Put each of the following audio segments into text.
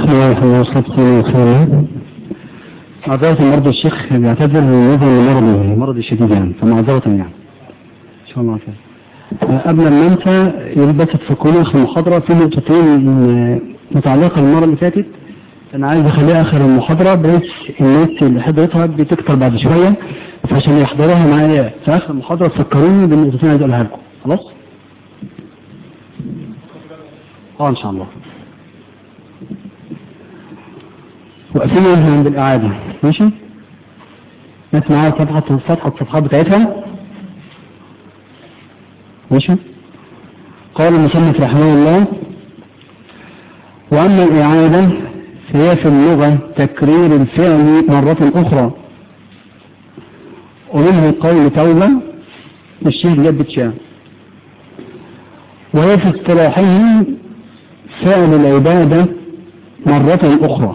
بسم الله الرحمن الرحيم والصلاة والسلام معذرة مرضى الشيخ بيعتذر نظرا لمرضه مرض شديد يعني فمعذرة يعني إن شاء الله خير قبل ما ننسى يريد بس تفكروا في المحاضرة في نقطتين متعلقة بالمرة اللي فاتت أنا عايز أخليها آخر المحاضرة بحيث الناس اللي حضرتها بتكتر بعد شوية فعشان يحضروها معايا في آخر المحاضرة تفكروني بالنقطتين اللي عايز أقولها لكم خلاص؟ اه ان شاء الله واقفين عند الاعادة ماشي ناس معايا صفحة صفحة الصفحات بتاعتها ماشي قال المصنف رحمه الله واما الاعادة فهي في اللغة تكرير الفعل مرة اخرى ومنه قول توبة للشيخ جد شاه وهي في اصطلاحه فعل العبادة مرة أخرى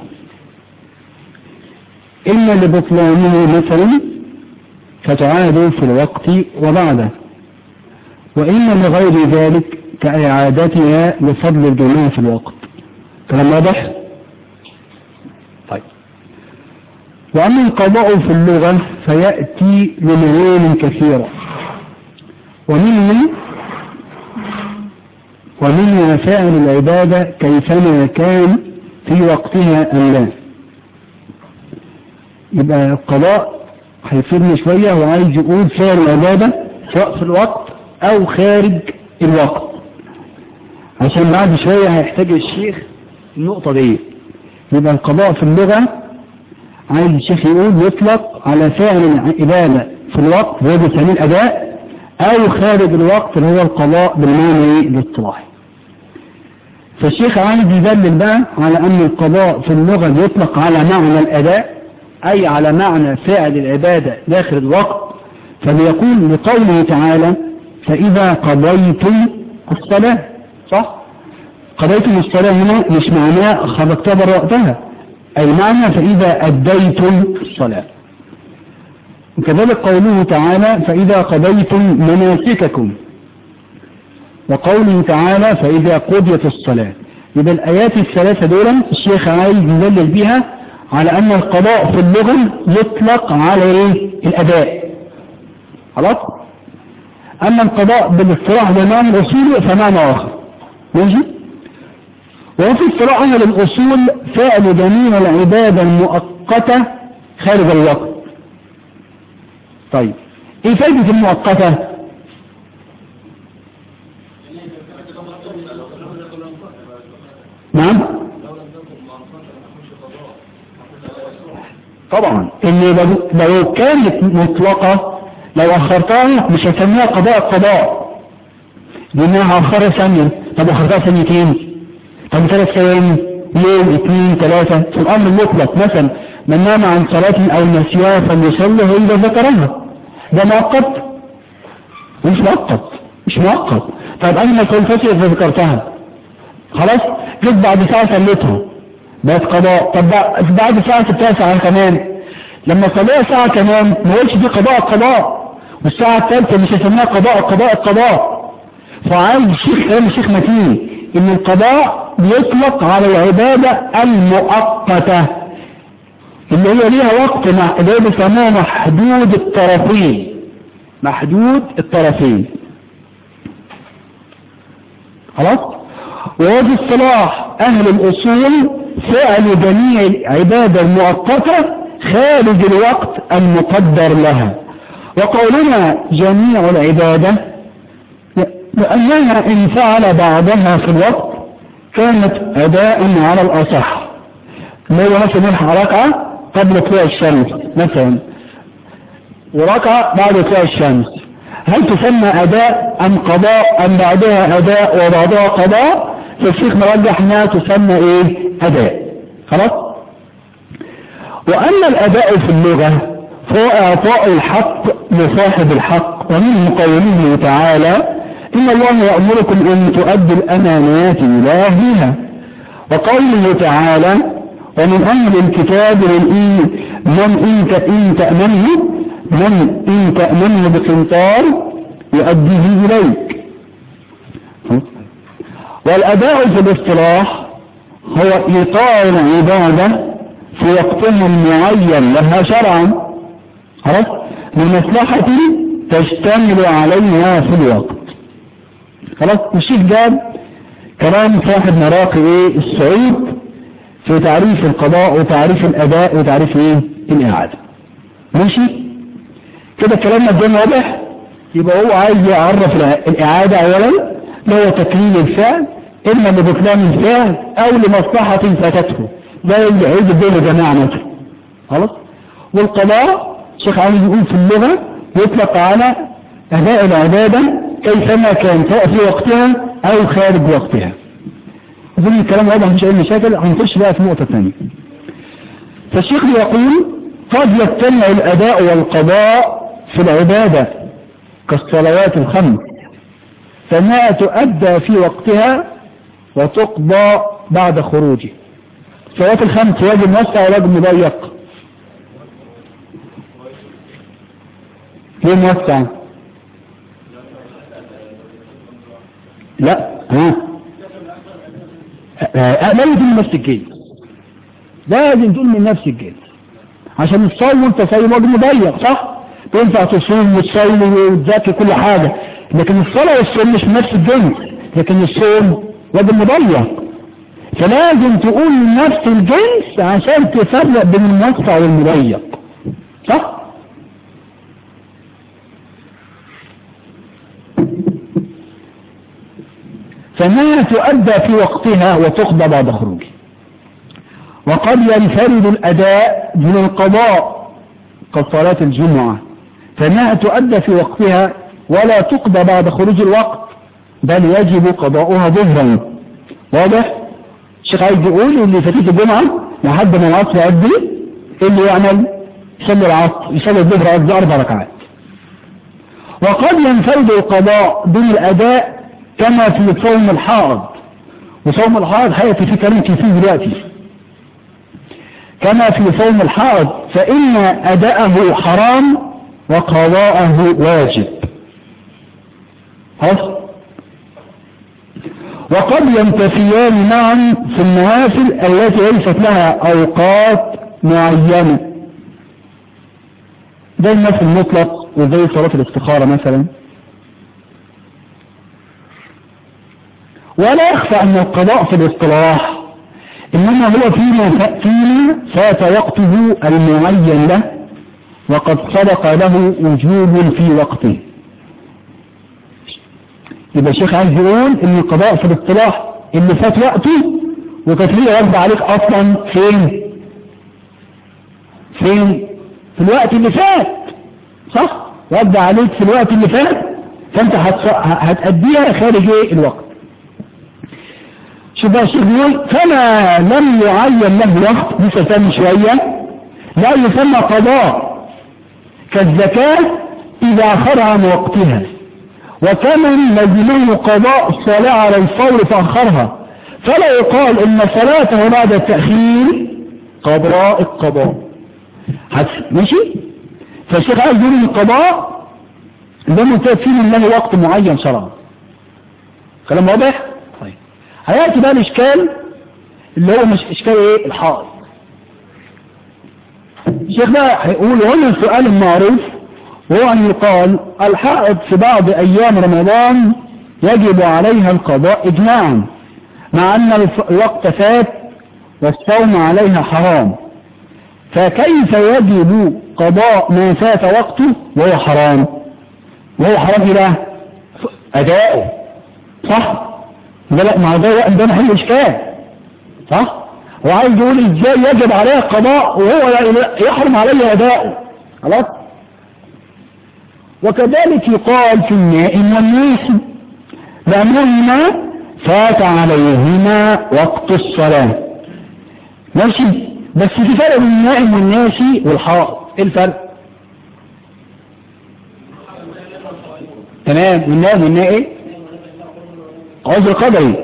إما لبطلانه مثلا فتعاد في الوقت وبعده وإما لغير ذلك كإعادتها لفضل الجماعة في الوقت كلام واضح؟ طيب وأما القضاء في اللغة فيأتي لمعان كثيرة ومنه ومنها فعل العبادة كيفما كان في وقتها أم لا يبقى القضاء هيفيدنا شوية وعايز يقول فعل العبادة سواء في الوقت أو خارج الوقت عشان بعد شوية هيحتاج الشيخ النقطة دي يبقى القضاء في اللغة عايز الشيخ يقول يطلق على فعل العبادة في الوقت وهو بيسميه الأداء أو خارج الوقت اللي هو القضاء بالمعنى الاصطلاحي فالشيخ عايز يدلل بقى على أن القضاء في اللغة بيطلق على معنى الأداء أي على معنى فعل العبادة داخل الوقت فبيقول لقوله تعالى فإذا قضيتم الصلاة صح؟ قضيتم الصلاة هنا مش معناه خرجتها بره وقتها أي معنى فإذا أديتم الصلاة وكذلك قوله تعالى فإذا قضيتم مناسككم وقوله تعالى فإذا قضيت الصلاة يبقى الآيات الثلاثة دول الشيخ عايز يدلل بها على أن القضاء في اللغة يطلق على إيه؟ الأداء خلاص أما القضاء بالاصطلاح بمعنى الأصول فمعنى آخر ماشي وفي اصطلاح أهل الأصول فعل جميع العبادة المؤقتة خارج الوقت طيب ايه فايدة المؤقتة نعم طبعا ان لو كانت مطلقة لو اخرتها مش هسميها قضاء قضاء لانها اخرها ثانية طب اخرتها ثانيتين طب ثلاث ثواني يوم اثنين ثلاثة في الامر المطلق مثلا من نام عن صلاة او نسيها فليصلي اذا ذكرها ده مؤقت مش مؤقت مش مؤقت طيب انا ما كنتش اذا ذكرتها خلاص جيت بعد ساعة صليتها بقت قضاء طب بعد ساعة سبتها ساعة كمان لما صليها ساعة كمان ما قلتش دي قضاء قضاء والساعة الثالثة مش هسميها قضاء قضاء قضاء فعايز الشيخ قال الشيخ متين ان القضاء بيطلق على العبادة المؤقتة اللي هي ليها وقت مع اللي بيسموه محدود الطرفين محدود الطرفين خلاص وهذا اصطلاح اهل الاصول فعل جميع العبادة المؤقتة خارج الوقت المقدر لها وقولنا جميع العبادة لأنها إن فعل بعضها في الوقت كانت أداء على الأصح اللي هو مثلا نلحق ركعة قبل طلوع الشمس مثلا وركعة بعد طلوع الشمس هل تسمى أداء أم قضاء أم بعدها أداء وبعدها قضاء فالشيخ مرجح أنها تسمى إيه أداء خلاص وأما الأداء في اللغة فهو إعطاء الحق لصاحب الحق ومنه قوله تعالى إن الله يأمركم أن تؤدوا الأمانات إلى أهلها وقوله تعالى ومن أهل الكتاب من إن من إن إن تأمنه من إن تأمنه بقنطار يؤديه إليك والأداء في الاصطلاح هو إيقاع العبادة في وقتها المعين لها شرعا خلاص لمصلحة تشتمل عليها في الوقت خلاص الشيخ جاب كلام صاحب مراقي ايه السعيد في تعريف القضاء وتعريف الاداء وتعريف ايه الاعادة ماشي كده كلامنا الدين واضح يبقى هو عايز يعرف الاعادة اولا اللي هو تكليل الفعل اما لبطلان الفعل او لمصلحة فاتته ده اللي عيد الدين يا جماعة مثلا خلاص والقضاء شيخ عايز يقول في اللغة يطلق على اداء العبادة كيفما كان سواء في وقتها او خارج وقتها اظن الكلام واضح مش اي مشاكل هنخش بقى في نقطة ثانية فالشيخ يقول قد يجتمع الاداء والقضاء في العبادة كالصلوات الخمس فانها تؤدى في وقتها وتقضى بعد خروجه الصلوات الخمس واجب موسع وواجب مضيق ليه موسع لا ها لازم من نفس الجنس لازم تقول من نفس الجنس عشان الصوم وانت صايم واجب مضيق صح تنفع تصوم وتصلي وتذاكر كل حاجة لكن الصلاة والصوم مش من نفس الجنس لكن الصوم واجب مضيق فلازم تقول من نفس الجنس عشان تفرق بين الموسع والمضيق صح فما تؤدى في وقتها وتقضى بعد خروجه وقد ينفرد الأداء من القضاء كصلاة الجمعة فإنها تؤدى في وقتها ولا تقضى بعد خروج الوقت بل يجب قضاؤها ظهرا واضح الشيخ عايز يقول اللي فاتته الجمعة لحد ما العصر يؤدي اللي يعمل يصلي العصر يصلي الظهر قصدي أربع ركعات وقد ينفرد القضاء دون الأداء كما في صوم الحائض وصوم الحائض حياتي في كلام كتير دلوقتي كما في صوم الحائض فإن أداءه حرام وقضاءه واجب خلاص وقد ينتفيان معا في النوافل التي ليست لها أوقات معينة زي الناس المطلق وزي صلاة الاستخارة مثلا ولا يخفى أن القضاء في الاصطلاح إنما هو فيما فيما فات وقته المعين له وقد سبق له وجوب في وقته يبقى الشيخ عايز يقول ان القضاء في الاصطلاح اللي فات وقته وكانت ليه واجب عليك اصلا فين فين في الوقت اللي فات صح واجب عليك في الوقت اللي فات فانت هتأديها خارج ايه الوقت شوف بقى الشيخ بيقول فما لم يعين له وقت لسه ثاني شوية لا يسمى قضاء كالزكاة إذا أخرها عن وقتها وكمن لزمه قضاء الصلاة على الفور فأخرها فلا يقال إن صلاته بعد التأخير قضاء القضاء ماشي فالشيخ عايز يقول القضاء ده منتهى فيه من له وقت معين شرعا كلام واضح طيب هيأتي بقى الإشكال اللي هو مش إشكال إيه الحائط الشيخ بقى هيقول هنا السؤال المعروف وهو أن يقال الحائض في بعض أيام رمضان يجب عليها القضاء إجماعا مع أن الوقت فات والصوم عليها حرام فكيف يجب قضاء ما فات وقته وهو حرام وهو حرام إله أداؤه صح ده لا ما ده ده محل إشكال صح وعايز يقول ازاي يجب عليها القضاء وهو يحرم عليه أداؤه خلاص وكذلك يقال في النائم والناسي لأنهما فات عليهما وقت الصلاة ماشي بس في فرق بين النائم والناسي والحائط ايه الفرق تمام والنائم والنائم ايه عذر قدري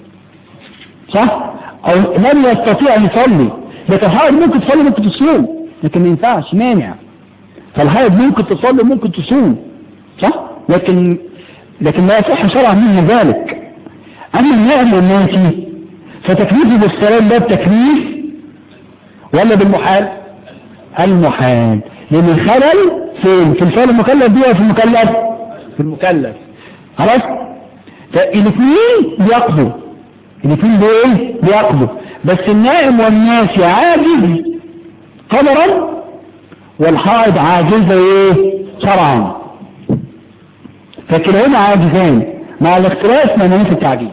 صح او لم يستطيع ان يصلي لكن الحائط ممكن تصلي ممكن تصوم لكن ما ينفعش مانع فالحائض ممكن تصلي ممكن تصوم صح لكن لكن لا يصح شرعا منه ذلك اما النائم والناسي فتكليفه بالسلام ده بتكليف ولا بالمحال المحال لان الخلل فين في الفعل المكلف دي ولا في المكلف في المكلف خلاص فالاثنين بيقضوا الاثنين بايه بيقضوا بس النائم والناس عاجز قدرا والحائض عاجزة ايه شرعا فكلاهما عاجزان مع الاختلاف ما نفس التعجيز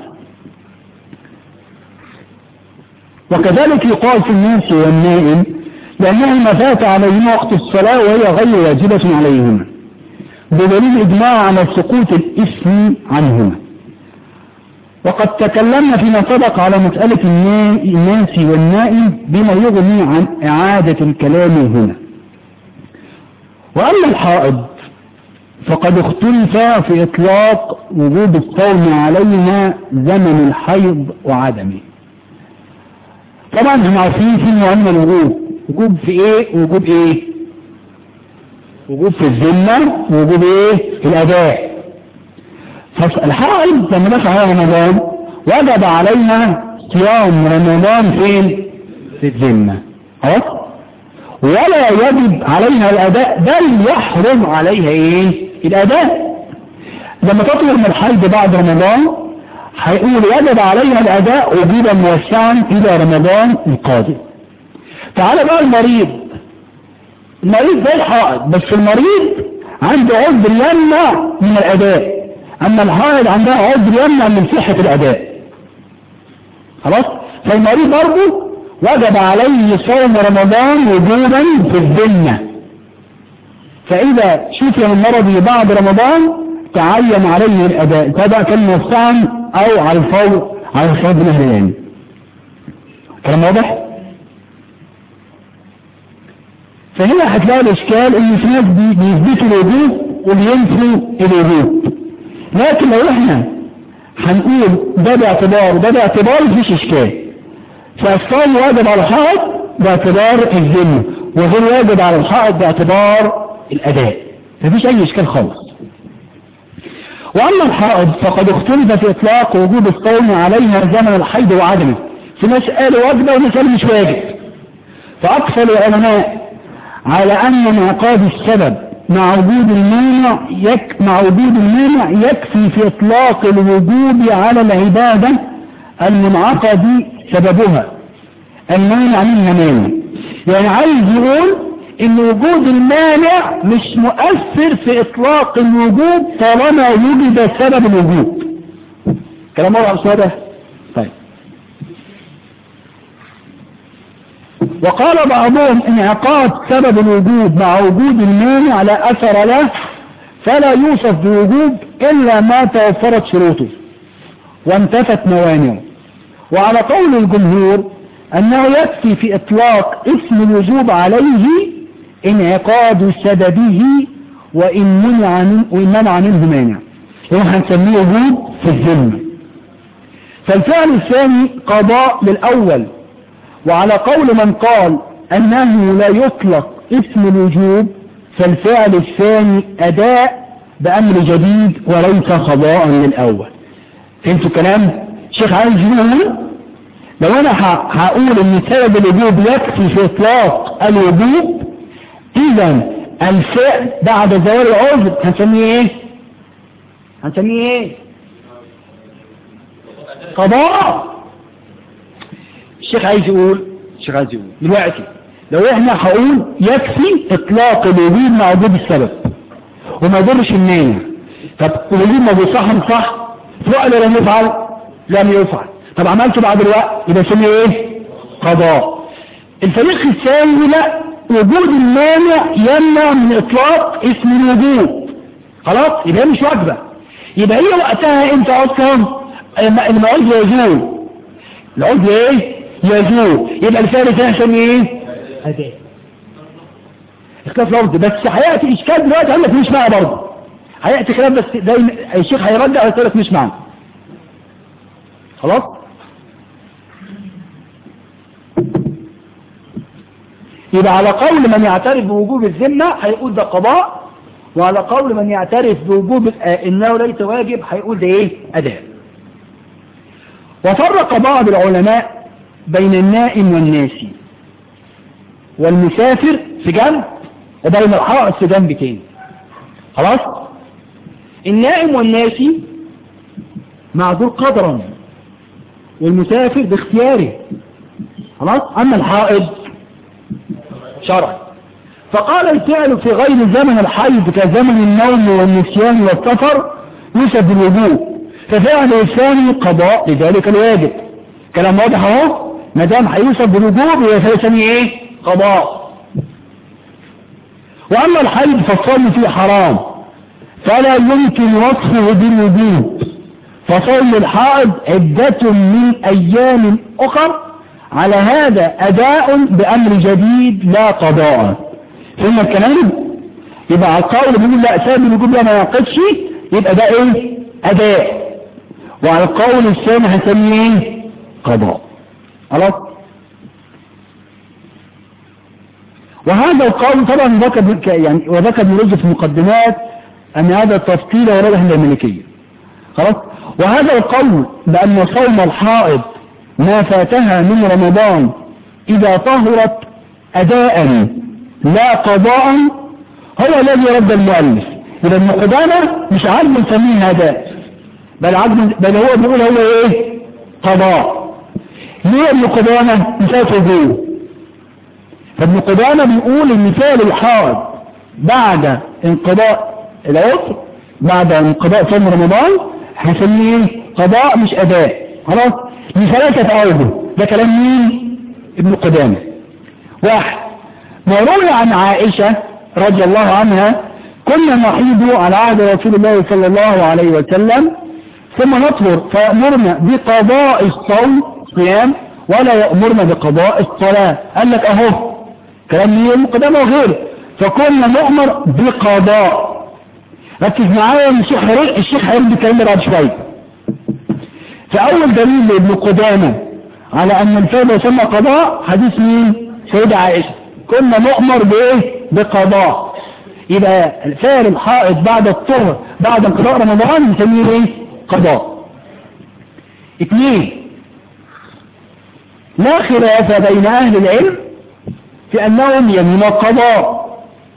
وكذلك يقال في الناس والنائم لأنهما فات عليهما وقت الصلاة وهي غير واجبة عليهما بدليل إجماع على سقوط الإثم عنهما وقد تكلمنا فيما سبق على مسألة الناس والنائم بما يغني عن إعادة الكلام هنا وأما الحائض فقد اختلف في إطلاق وجوب الصوم عليها زمن الحيض وعدمه طبعا هم عارفين في أن الوجوب وجوب في ايه وجوب ايه وجوب في الذمة وجوب ايه في الأداء فالحائض لما دخل على رمضان وجب عليها صيام رمضان فين في الذمة خلاص ولا يجب عليها الأداء بل يحرم عليها ايه الأداء لما تطلب من الحيض بعد رمضان هيقول يجب عليها الأداء وجوبا موسعا إلى رمضان القادم تعال بقى المريض المريض زي الحائض بس المريض عنده عذر يمنع من الأداء أما الحائض عندها عذر يمنع من صحة الأداء خلاص فالمريض برضه وجب عليه صوم رمضان وجوبا في الذمة فإذا شفي من مرضه بعد رمضان تعين عليه الأداء سواء كان موسعا أو على الفور على الفور بنهرين كلام واضح؟ فهنا هتلاقي الإشكال إن في ناس بيثبتوا الوجوب وبينفوا الوجوب لكن لو احنا هنقول ده باعتبار ده باعتبار مفيش إشكال فالصوم واجب على الحائط باعتبار الذمة وغير واجب على الحائط باعتبار الأداء مفيش أي إشكال خالص وأما الحائض فقد اختلف في إطلاق وجوب الصوم عليها زمن الحيض وعدمه في ناس قالوا واجبة وناس قالوا مش واجب فأكثر العلماء على أن انعقاد السبب مع وجود المانع يك مع وجود المانع يكفي في إطلاق الوجوب على العبادة المنعقد سببها المانع منها مانع يعني عايز يقول ان وجود المانع مش مؤثر في اطلاق الوجوب طالما وجد سبب الوجوب كلام واضح ده طيب وقال بعضهم انعقاد سبب الوجود مع وجود المانع لا أثر له فلا يوصف بوجوب إلا ما توفرت شروطه وانتفت موانعه وعلى قول الجمهور أنه يكفي في إطلاق اسم الوجوب عليه انعقاد سببه وإن منع, من وإن منع منه مانع يوم هنسميه وجوب في الذمة فالفعل الثاني قضاء للأول وعلى قول من قال أنه لا يطلق اسم الوجوب فالفعل الثاني أداء بأمر جديد وليس قضاء للأول فهمتوا كلام شيخ عايز يقول لو أنا هقول أن سبب الوجوب يكفي في إطلاق الوجوب إذا الفعل بعد زوال العذر هنسميه إيه هنسميه إيه قضاء الشيخ عايز يقول الشيخ عايز يقول دلوقتي لو احنا هقول يكفي اطلاق الوجود مع وجود السبب وما يضرش المانع طب الوجود ما بيصح صح فعل لم يفعل لم يفعل طب عملته بعد الوقت يبقى اسمه ايه قضاء الفريق الثاني لا وجود المانع يمنع من اطلاق اسم الوجود خلاص يبقى مش واجبه يبقى هي وقتها انت اصلا المعوذ يزول العضو ايه يزول يبقى الفعل فيها عشان ايه اداء اختلاف لفظ بس هياتي اشكال دلوقتي عندك مش معنى برضه هياتي خلاف بس دايما الشيخ هيرجع ويقول لك مش معنى خلاص يبقى على قول من يعترف بوجوب الذمة هيقول ده قضاء وعلى قول من يعترف بوجوب انه ليس واجب هيقول ده ايه اداء وفرق بعض العلماء بين النائم والناسي والمسافر في جنب وبين الحائط في جنب تاني خلاص النائم والناسي معذور قدرا والمسافر باختياره خلاص اما الحائض شرع فقال الفعل في غير زمن الحيض كزمن النوم والنسيان والسفر يوسف بالوجوب ففعل الثاني قضاء لذلك الواجب كلام واضح اهو ما دام هيوسف بالوجوب يبقى فيسمي ايه قضاء واما الحيض فالصوم فيه حرام فلا يمكن وصفه بالوجوب فصوم الحائض عدة من ايام اخر على هذا اداء بامر جديد لا قضاء ثم الكلام يبقى على القول بيقول لا سبب الوجوب لا ما ينقضش يبقى ده ايه اداء وعلى القول الثاني هنسميه ايه قضاء خلاص وهذا القول طبعا ذكر يعني وذكر ابن رجب في المقدمات ان هذا التفصيل ورده الملكيه خلاص وهذا القول بان صوم الحائض ما فاتها من رمضان اذا طهرت اداء لا قضاء هو الذي رد المؤلف إذا ابن قدامة مش عدل نسميه هداء بل عدل بل هو بيقول هو ايه قضاء ليه ابن قدامة مثال وجوه فابن قدامة بيقول ان فعل الحائض بعد انقضاء العطر بعد انقضاء صوم رمضان هنسميه ايه قضاء مش اداء خلاص لثلاثة اوجه ده كلام مين ابن قدامة واحد وروي عن عائشة رضي الله عنها كنا نحيض على عهد رسول الله صلى الله عليه وسلم ثم نطهر فيأمرنا بقضاء الصوم صيام ولا يأمرنا بقضاء الصلاة قال لك اهو كلام مين المقدمة وغيره فكنا نؤمر بقضاء ركز معايا الشيخ هيرد الشيخ هيرد الكلام ده بعد شوية فأول دليل لابن قدامة على أن الفعل يسمى قضاء حديث مين سيدة عائشة كنا نؤمر بايه بقضاء يبقى فعل الحائط بعد الطهر بعد انقضاء رمضان نسميه ايه قضاء اثنين لا خلاف بين اهل العلم في انهم يمين القضاء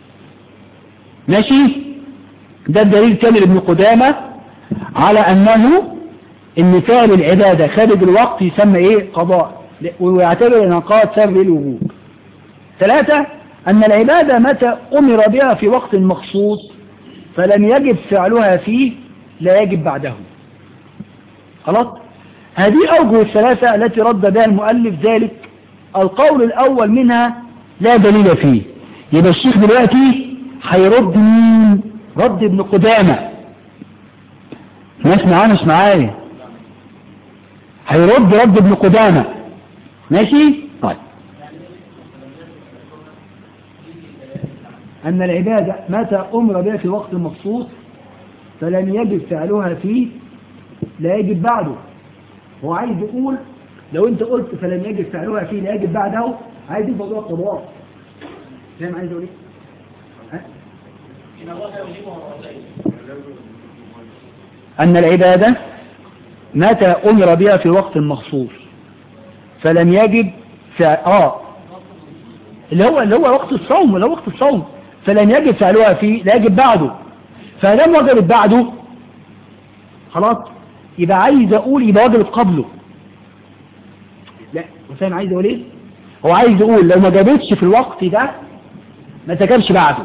ماشي ده الدليل كامل ابن قدامة على انه ان فعل العبادة خارج الوقت يسمى ايه قضاء ويعتبر انعقاد سبب الوجوب ثلاثة أن العبادة متى أمر بها في وقت مخصوص فلم يجب فعلها فيه لا يجب بعده خلاص هذه أوجه الثلاثة التي رد بها المؤلف ذلك القول الأول منها لا دليل فيه يبقى الشيخ دلوقتي هيرد مين رد ابن قدامة ناس معانا مش معايا هيرد رد ابن قدامة ماشي طيب أن العبادة متى أمر بها في وقت مخصوص فلم يجب فعلها فيه لا يجب بعده هو عايز يقول لو انت قلت فلم يجب فعلها فيه لا يجب بعده عايز يبقى موضوع قضاء فاهم عايز اقول ايه؟ أن العبادة متى أمر بها في وقت مخصوص فلم يجب فعل آه اللي هو اللي هو وقت الصوم اللي هو وقت الصوم فلن يجب فعلها فيه لا يجب بعده فلم وجبت بعده خلاص يبقى عايز اقول يبقى وجبت قبله لا وسام عايز اقول ايه هو عايز يقول لو ما جابتش في الوقت ده ما تجابش بعده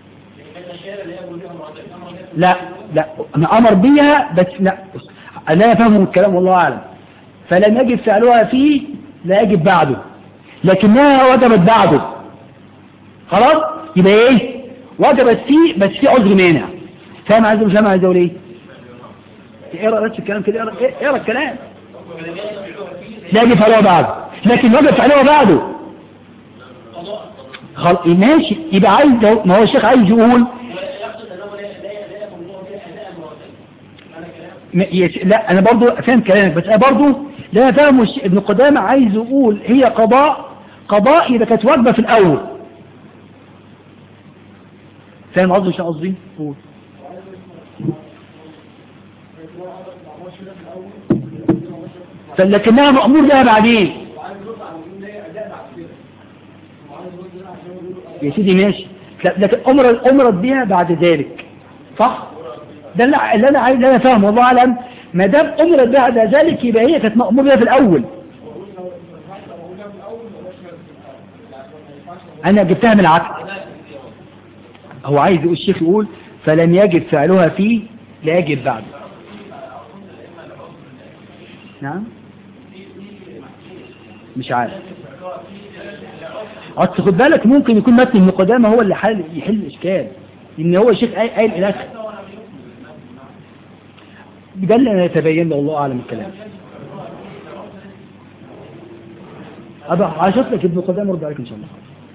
لا لا انا امر بيها بس لا انا افهم الكلام والله اعلم فلم يجب فعلها فيه لا يجب بعده لكنها وجبت بعده خلاص يبقى ايه وجبت فيه بس في عذر مانع فاهم عايز مش عايز اقول ايه اقرا بس الكلام كده اقرا اقرا الكلام لا يجب فعلها بعده لكن وجب فعلها بعده خل... ماشي يبقى عايز ما هو الشيخ عايز يقول لا انا برضو فاهم كلامك بس انا برضو لا فاهم ابن قدامة عايز يقول هي قضاء قضاء اذا كانت واجبة في الاول فاهم قصدي مش قصدي قول لكنها مأمور بها بعدين يا سيدي ماشي لكن أمر أمرت بها بعد ذلك صح ده اللي أنا عايز أنا فاهم والله أعلم ما دام أمرت بها بعد ذلك يبقى هي كانت مأمور بها في الأول أنا جبتها من العكس هو عايز يقول الشيخ يقول فلم يجب فعلها فيه لا يجب بعده نعم مش عارف اصل خد بالك ممكن يكون متن المقدمة هو اللي حل يحل الاشكال ان هو الشيخ قايل الاخ ده اللي يتبين له الله اعلم الكلام ابقى عشت لك ابن قدامه رد عليك ان شاء الله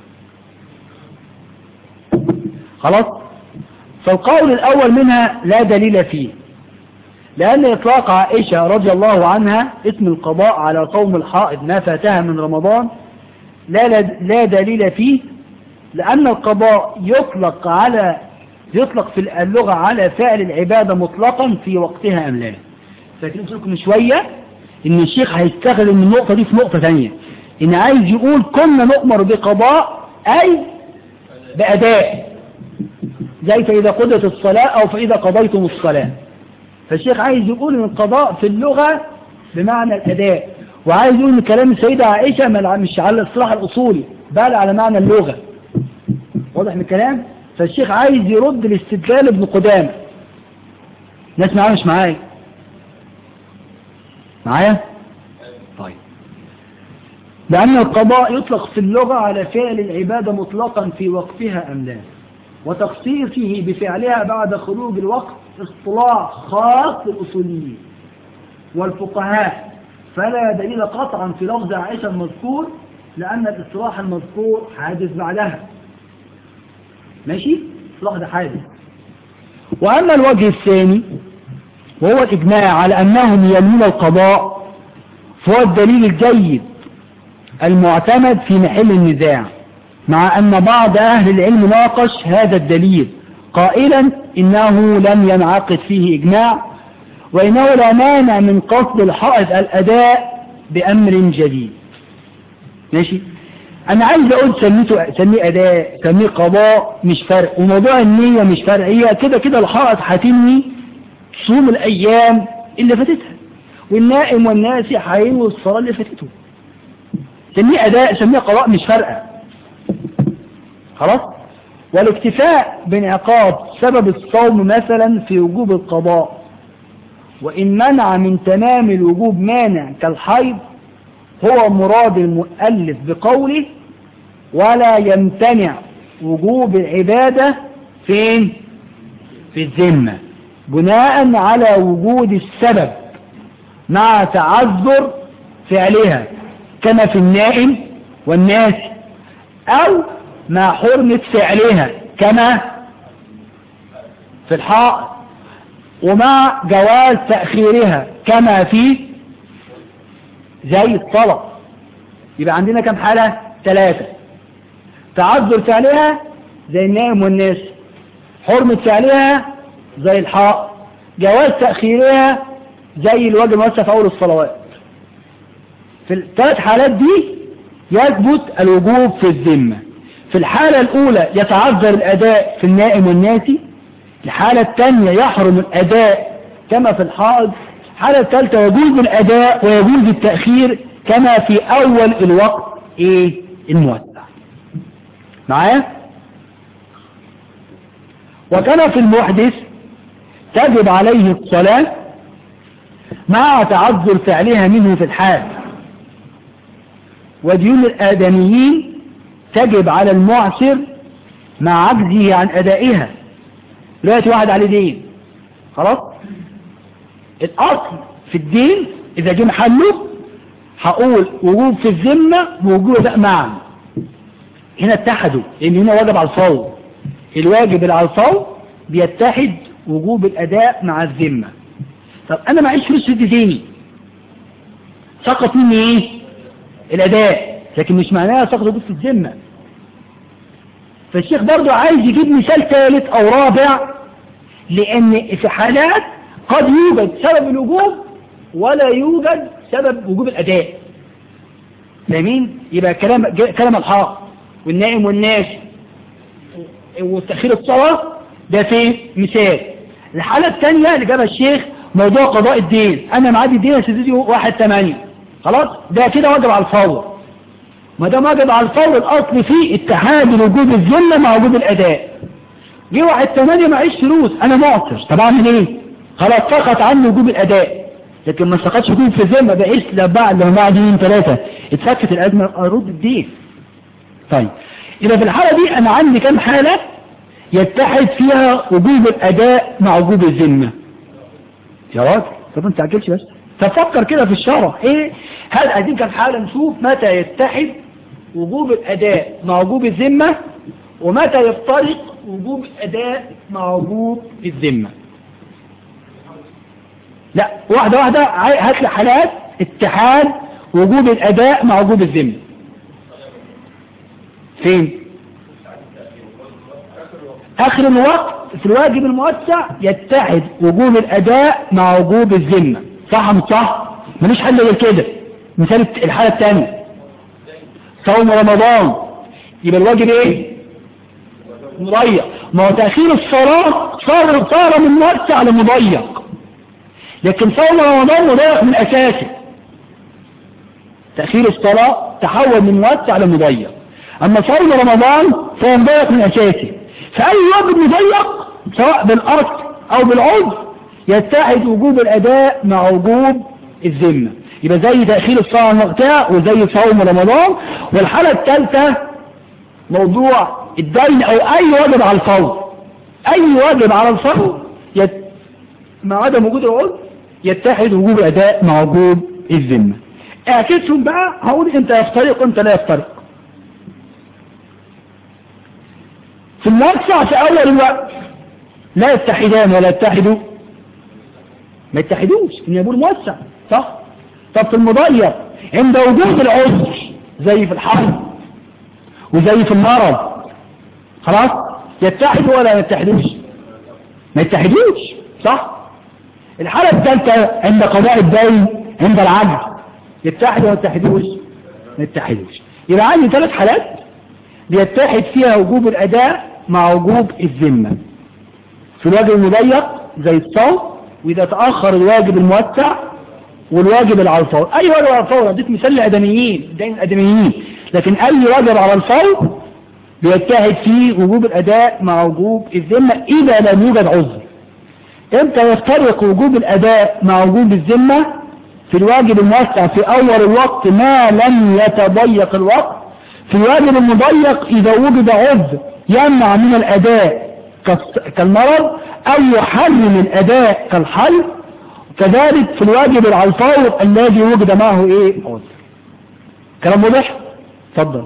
خلاص فالقول الأول منها لا دليل فيه لأن إطلاق عائشة رضي الله عنها اسم القضاء على قوم الحائض ما فاتها من رمضان لا, لا دليل فيه لأن القضاء يطلق على يطلق في اللغة على فعل العبادة مطلقا في وقتها أم لا فاكرين لكم شوية إن الشيخ هيستخدم النقطة دي في نقطة ثانية إن عايز يقول كنا نؤمر بقضاء أي بأداء زي فإذا قضت الصلاة أو فإذا قضيتم الصلاة فالشيخ عايز يقول ان القضاء في اللغة بمعنى الأداء وعايز يقول ان كلام السيدة عائشة مش على الصلاح الأصولي بل على معنى اللغة واضح من الكلام فالشيخ عايز يرد الاستدلال ابن قدامة ناس معايا مش معايا معايا طيب لأن القضاء يطلق في اللغة على فعل العبادة مطلقا في وقتها أم لا وتخصيصه بفعلها بعد خروج الوقت اصطلاح خاص للأصوليين والفقهاء فلا دليل قطعا في لفظ عائشة المذكور لأن الإصلاح المذكور حادث بعدها ماشي؟ إصلاح ده حادث وأما الوجه الثاني وهو الإجماع على أنهم يلون القضاء فهو الدليل الجيد المعتمد في محل النزاع مع أن بعض أهل العلم ناقش هذا الدليل قائلا إنه لم ينعقد فيه إجماع وإنه لا مانع من قصد الحائط الأداء بأمر جديد ماشي أنا عايز أقول سميته سميه أداء سميه قضاء مش فرق وموضوع النية مش فرق هي كده كده الحائط هتني صوم الأيام اللي فاتتها والنائم والناسي هينوي الصلاة اللي فاتته سميه أداء سميه قضاء مش فارقة خلاص والاكتفاء بانعقاد سبب الصوم مثلا في وجوب القضاء وإن منع من تمام الوجوب مانع كالحيض هو مراد المؤلف بقوله ولا يمتنع وجوب العبادة فين في الذمة بناء على وجود السبب مع تعذر فعلها كما في النائم والناس أو مع حرمة فعلها كما في الحائط ومع جواز تأخيرها كما في زي الطلب يبقى عندنا كم حالة ثلاثة تعذر فعلها زي النائم والناس حرمة فعلها زي الحائط جواز تأخيرها زي الواجب الموسع في أول الصلوات في الثلاث حالات دي يثبت الوجوب في الذمة في الحالة الأولى يتعذر الأداء في النائم والناسي الحالة الثانية يحرم الأداء كما في الحائض الحالة الثالثة يجوز الأداء ويجوز التأخير كما في أول الوقت إيه الموسع معايا وكما في المحدث تجب عليه الصلاة مع تعذر فعلها منه في الحال وديون الآدميين تجب على المعسر مع عجزه عن أدائها دلوقتي واحد عليه دين خلاص الأصل في الدين إذا جه محله هقول وجوب في الذمة ووجوب أداء معا هنا اتحدوا لأن هنا واجب على الفور الواجب اللي على الفور بيتحد وجوب الأداء مع الذمة طب أنا معيش فلوس في ديني سقط مني إيه الأداء لكن مش معناها سقط وجوب في الذمة فالشيخ برضو عايز يجيب مثال ثالث أو رابع لأن في حالات قد يوجد سبب الوجوب ولا يوجد سبب وجوب الأداء فاهمين يبقى كلام كلام الحق والنائم والناس وتأخير الصلاة ده في مثال الحالة الثانية اللي جابها الشيخ موضوع قضاء الدين أنا معادي الدين يا سيدي واحد ثمانية خلاص ده كده واجب على الفور ما دام واجب على الفور الأصل فيه اتحاد وجود الذمة مع وجود الأداء جه واحد ثمانية معيش فلوس أنا معصر طب أعمل إيه؟ خلاص سقط عني وجوب الأداء لكن ما سقطش وجوب في الذمة بقيس لا بعد لو بعد يومين ثلاثة اتفكت الأزمة أرد الدين طيب يبقى في الحالة دي أنا عندي كام حالة يتحد فيها وجوب الأداء مع وجوب الذمة يا راجل طب انت عجلش بس تفكر كده في الشرع ايه هل عايزين كام حالة نشوف متى يتحد وجوب الأداء مع وجوب الذمة ومتى يفترق وجوب الأداء مع وجوب الذمة لا واحدة واحدة هات لي حالات اتحاد وجوب الأداء مع وجوب الذمة فين آخر الوقت في الواجب الموسع يتحد وجوب الأداء مع وجوب الذمة صح مش صح مفيش حل غير كده مثال الحالة الثانية صوم رمضان يبقى الواجب ايه مضيق ما هو تأخير الصلاة صار صار من موسع لمضيق لكن صوم رمضان مضيق من أساسه تأخير الصلاة تحول من موسع لمضيق أما صوم رمضان فهو مضيق من أساسه فأي واجب مضيق سواء بالأرض أو بالعضو يتحد وجوب الأداء مع وجوب الذمة يبقى زي تأخير الصلاة عن وقتها وزي صوم رمضان والحالة الثالثة موضوع الدين أو أي واجب على الفور أي واجب على الفور يت... مع عدم وجود العضو يتحد وجوب الأداء مع وجوب الذمة اعكسهم بقى هقول انت يفترق وانت لا يفترق في الموسع في أول الوقت لا يتحدان ولا يتحدوا ما يتحدوش إن يقول موسع صح طب في المضيق عند وجود العذر زي في الحرب وزي في المرض خلاص يتحدوا ولا ما يتحدوش ما يتحدوش صح الحالة الثالثة عند قضاء الدين عند العجز يتحدوا ولا يتحدوش ما يتحدوش يبقى عندي ثلاث حالات بيتحد فيها وجوب الأداء مع وجوب الذمة في الواجب المضيق زي الصوم وإذا تأخر الواجب الموسع والواجب على الفور أي واجب على الفور اديت مثال الأدميين دين الأدميين لكن أي واجب على الفور بيتحد فيه وجوب الأداء مع وجوب الذمة إذا لم يوجد عذر امتى يفترق وجوب الأداء مع وجوب الذمة في الواجب الموسع في أول الوقت ما لم يتضيق الوقت في الواجب المضيق إذا وجد عذر يمنع من الأداء كالمرض أو يحرم الأداء كالحل كذلك في الواجب على الفور الذي وجد معه إيه عذر كلام واضح؟ اتفضل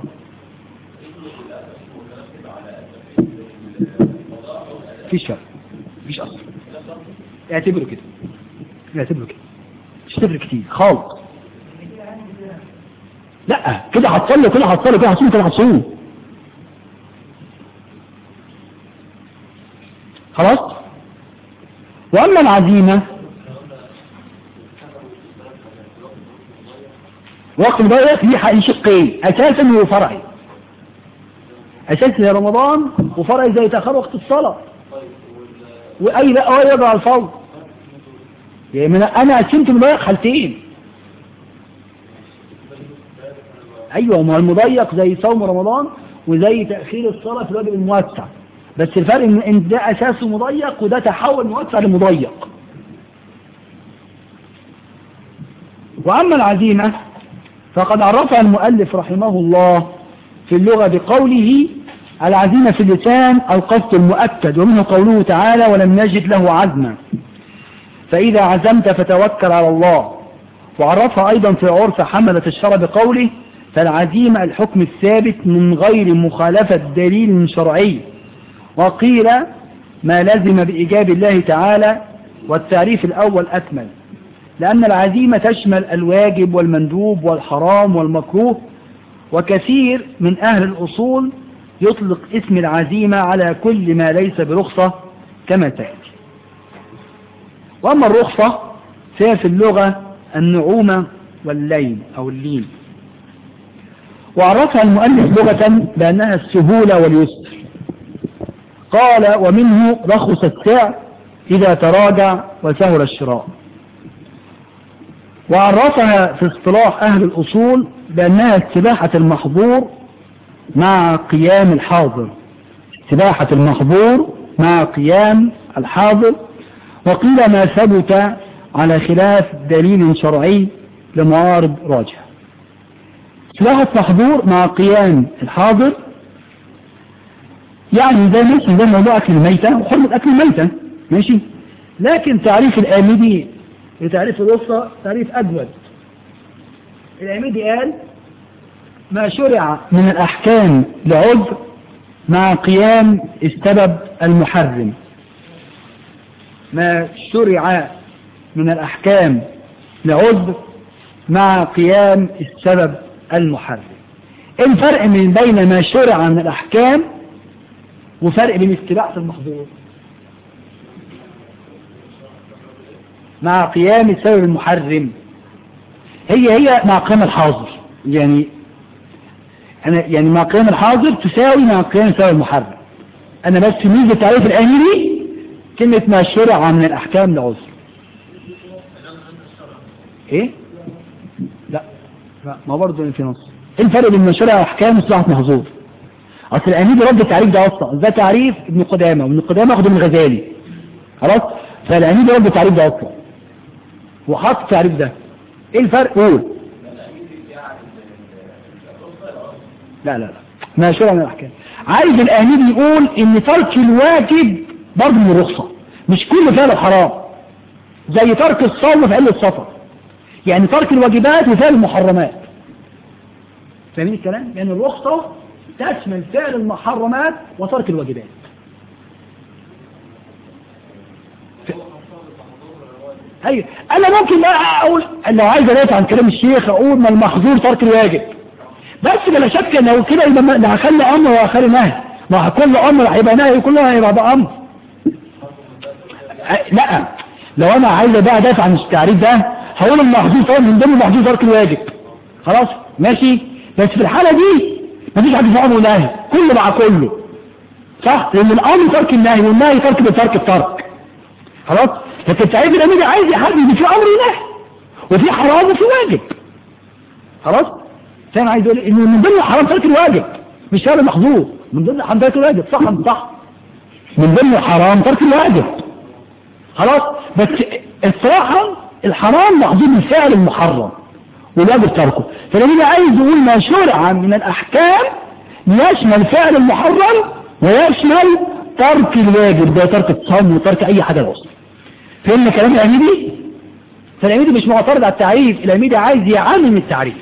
مفيش فرق مفيش أصل اعتبره كده اعتبره كده مش تفرق كتير خالص لا كده هتصلي كده هتصلي كده هتصوم كده هتصوم خلاص واما العزيمة وقت مضيق ليه حق شقين اساسا وفرعي اساسا زي رمضان وفرعي زي تاخر وقت الصلاة واي لا اي يضع الفوض يعني انا قسمت مضيق حالتين ايوه ما المضيق زي صوم رمضان وزي تأخير الصلاة في الواجب الموسع بس الفرق ان ده اساسه مضيق وده تحول موسع لمضيق واما العزيمة فقد عرفها المؤلف رحمه الله في اللغة بقوله العزيمة في اللسان القصد المؤكد ومنه قوله تعالى ولم نجد له عزما فإذا عزمت فتوكل على الله وعرفها أيضا في عرف حملة الشرع بقوله فالعزيمة الحكم الثابت من غير مخالفة دليل شرعي وقيل ما لزم بإيجاب الله تعالى والتعريف الأول أكمل لأن العزيمة تشمل الواجب والمندوب والحرام والمكروه وكثير من أهل الأصول يطلق اسم العزيمة على كل ما ليس برخصة كما تأتي وأما الرخصة فهي في اللغة النعومة واللين أو اللين وعرفها المؤلف لغة بأنها السهولة واليسر قال ومنه رخص السعر إذا تراجع وسهل الشراء وعرفها في اصطلاح أهل الأصول بأنها استباحة المحظور مع قيام الحاضر استباحة المحظور مع قيام الحاضر وقيل ما ثبت على خلاف دليل شرعي لمعارض راجح استباحة محظور مع قيام الحاضر يعني ده مثل ده موضوع أكل الميتة وحرمة أكل الميتة ماشي لكن تعريف الآمدي لتعريف الوسطى تعريف أجود الآمدي قال ما شرع من الأحكام لعذر مع قيام السبب المحرم ما شرع من الأحكام لعذر مع قيام السبب المحرم الفرق من بين ما شرع من الأحكام وفرق بين استباحة المحظور مع قيام السبب المحرم هي هي مع قيام الحاضر يعني أنا يعني مع قيام الحاضر تساوي مع قيام السبب المحرم أنا بس ميزة تعريف الأميري كلمة ما شرع من الأحكام لعذر إيه؟ لا لا ما برضه في نص ايه الفرق بين ما شرع أحكام وصلاحة محظور أصل الأميري رد التعريف ده أصلا ده تعريف ابن قدامة وابن قدامة أخده من الغزالي خلاص فالأميري رد التعريف ده أصلا وحط التعريف ده ايه الفرق قول لا لا لا ما شرع من الأحكام عايز الأمير يقول ان ترك الواجب برضه من الرخصة مش كل فعل حرام زي ترك الصوم في علة السفر يعني ترك الواجبات وفعل المحرمات فاهمين الكلام؟ يعني الرخصة تشمل فعل المحرمات وترك الواجبات ايوه انا ممكن بقى اقول لو عايز ادافع عن كلام الشيخ اقول ما المحظور ترك الواجب بس بلا شك ان لو كده يبقى لا هخلي امر وهخلي نهي ما كل امر هيبقى نهي وكل نهي هيبقى ده امر أه لا لو انا عايز بقى ادافع عن التعريف ده هقول المحظور طبعا من ضمن المحظور ترك الواجب خلاص ماشي بس في الحاله دي مفيش حد في امر ونهي كله مع كله صح لان الامر ترك النهي والنهي ترك بترك الترك خلاص لكن التعريف الامري عايز يحدد ان في امر ونهي وفي حرام وفي واجب خلاص فاهم عايز يقول انه من ضمن حرام ترك الواجب مش فعل محظور من ضمن حرام ترك الواجب صح ام صح من ضمن حرام ترك الواجب خلاص بس الصراحه الحرام محظور من فعل المحرم والواجب تركه فالنبي عايز يقول ما شرع من الاحكام يشمل فعل المحرم ويشمل ترك الواجب ده ترك الصوم وترك اي حاجه الوصف فهمنا كلام الاميدي فالاميدي مش معترض على التعريف الاميدي عايز يعمم التعريف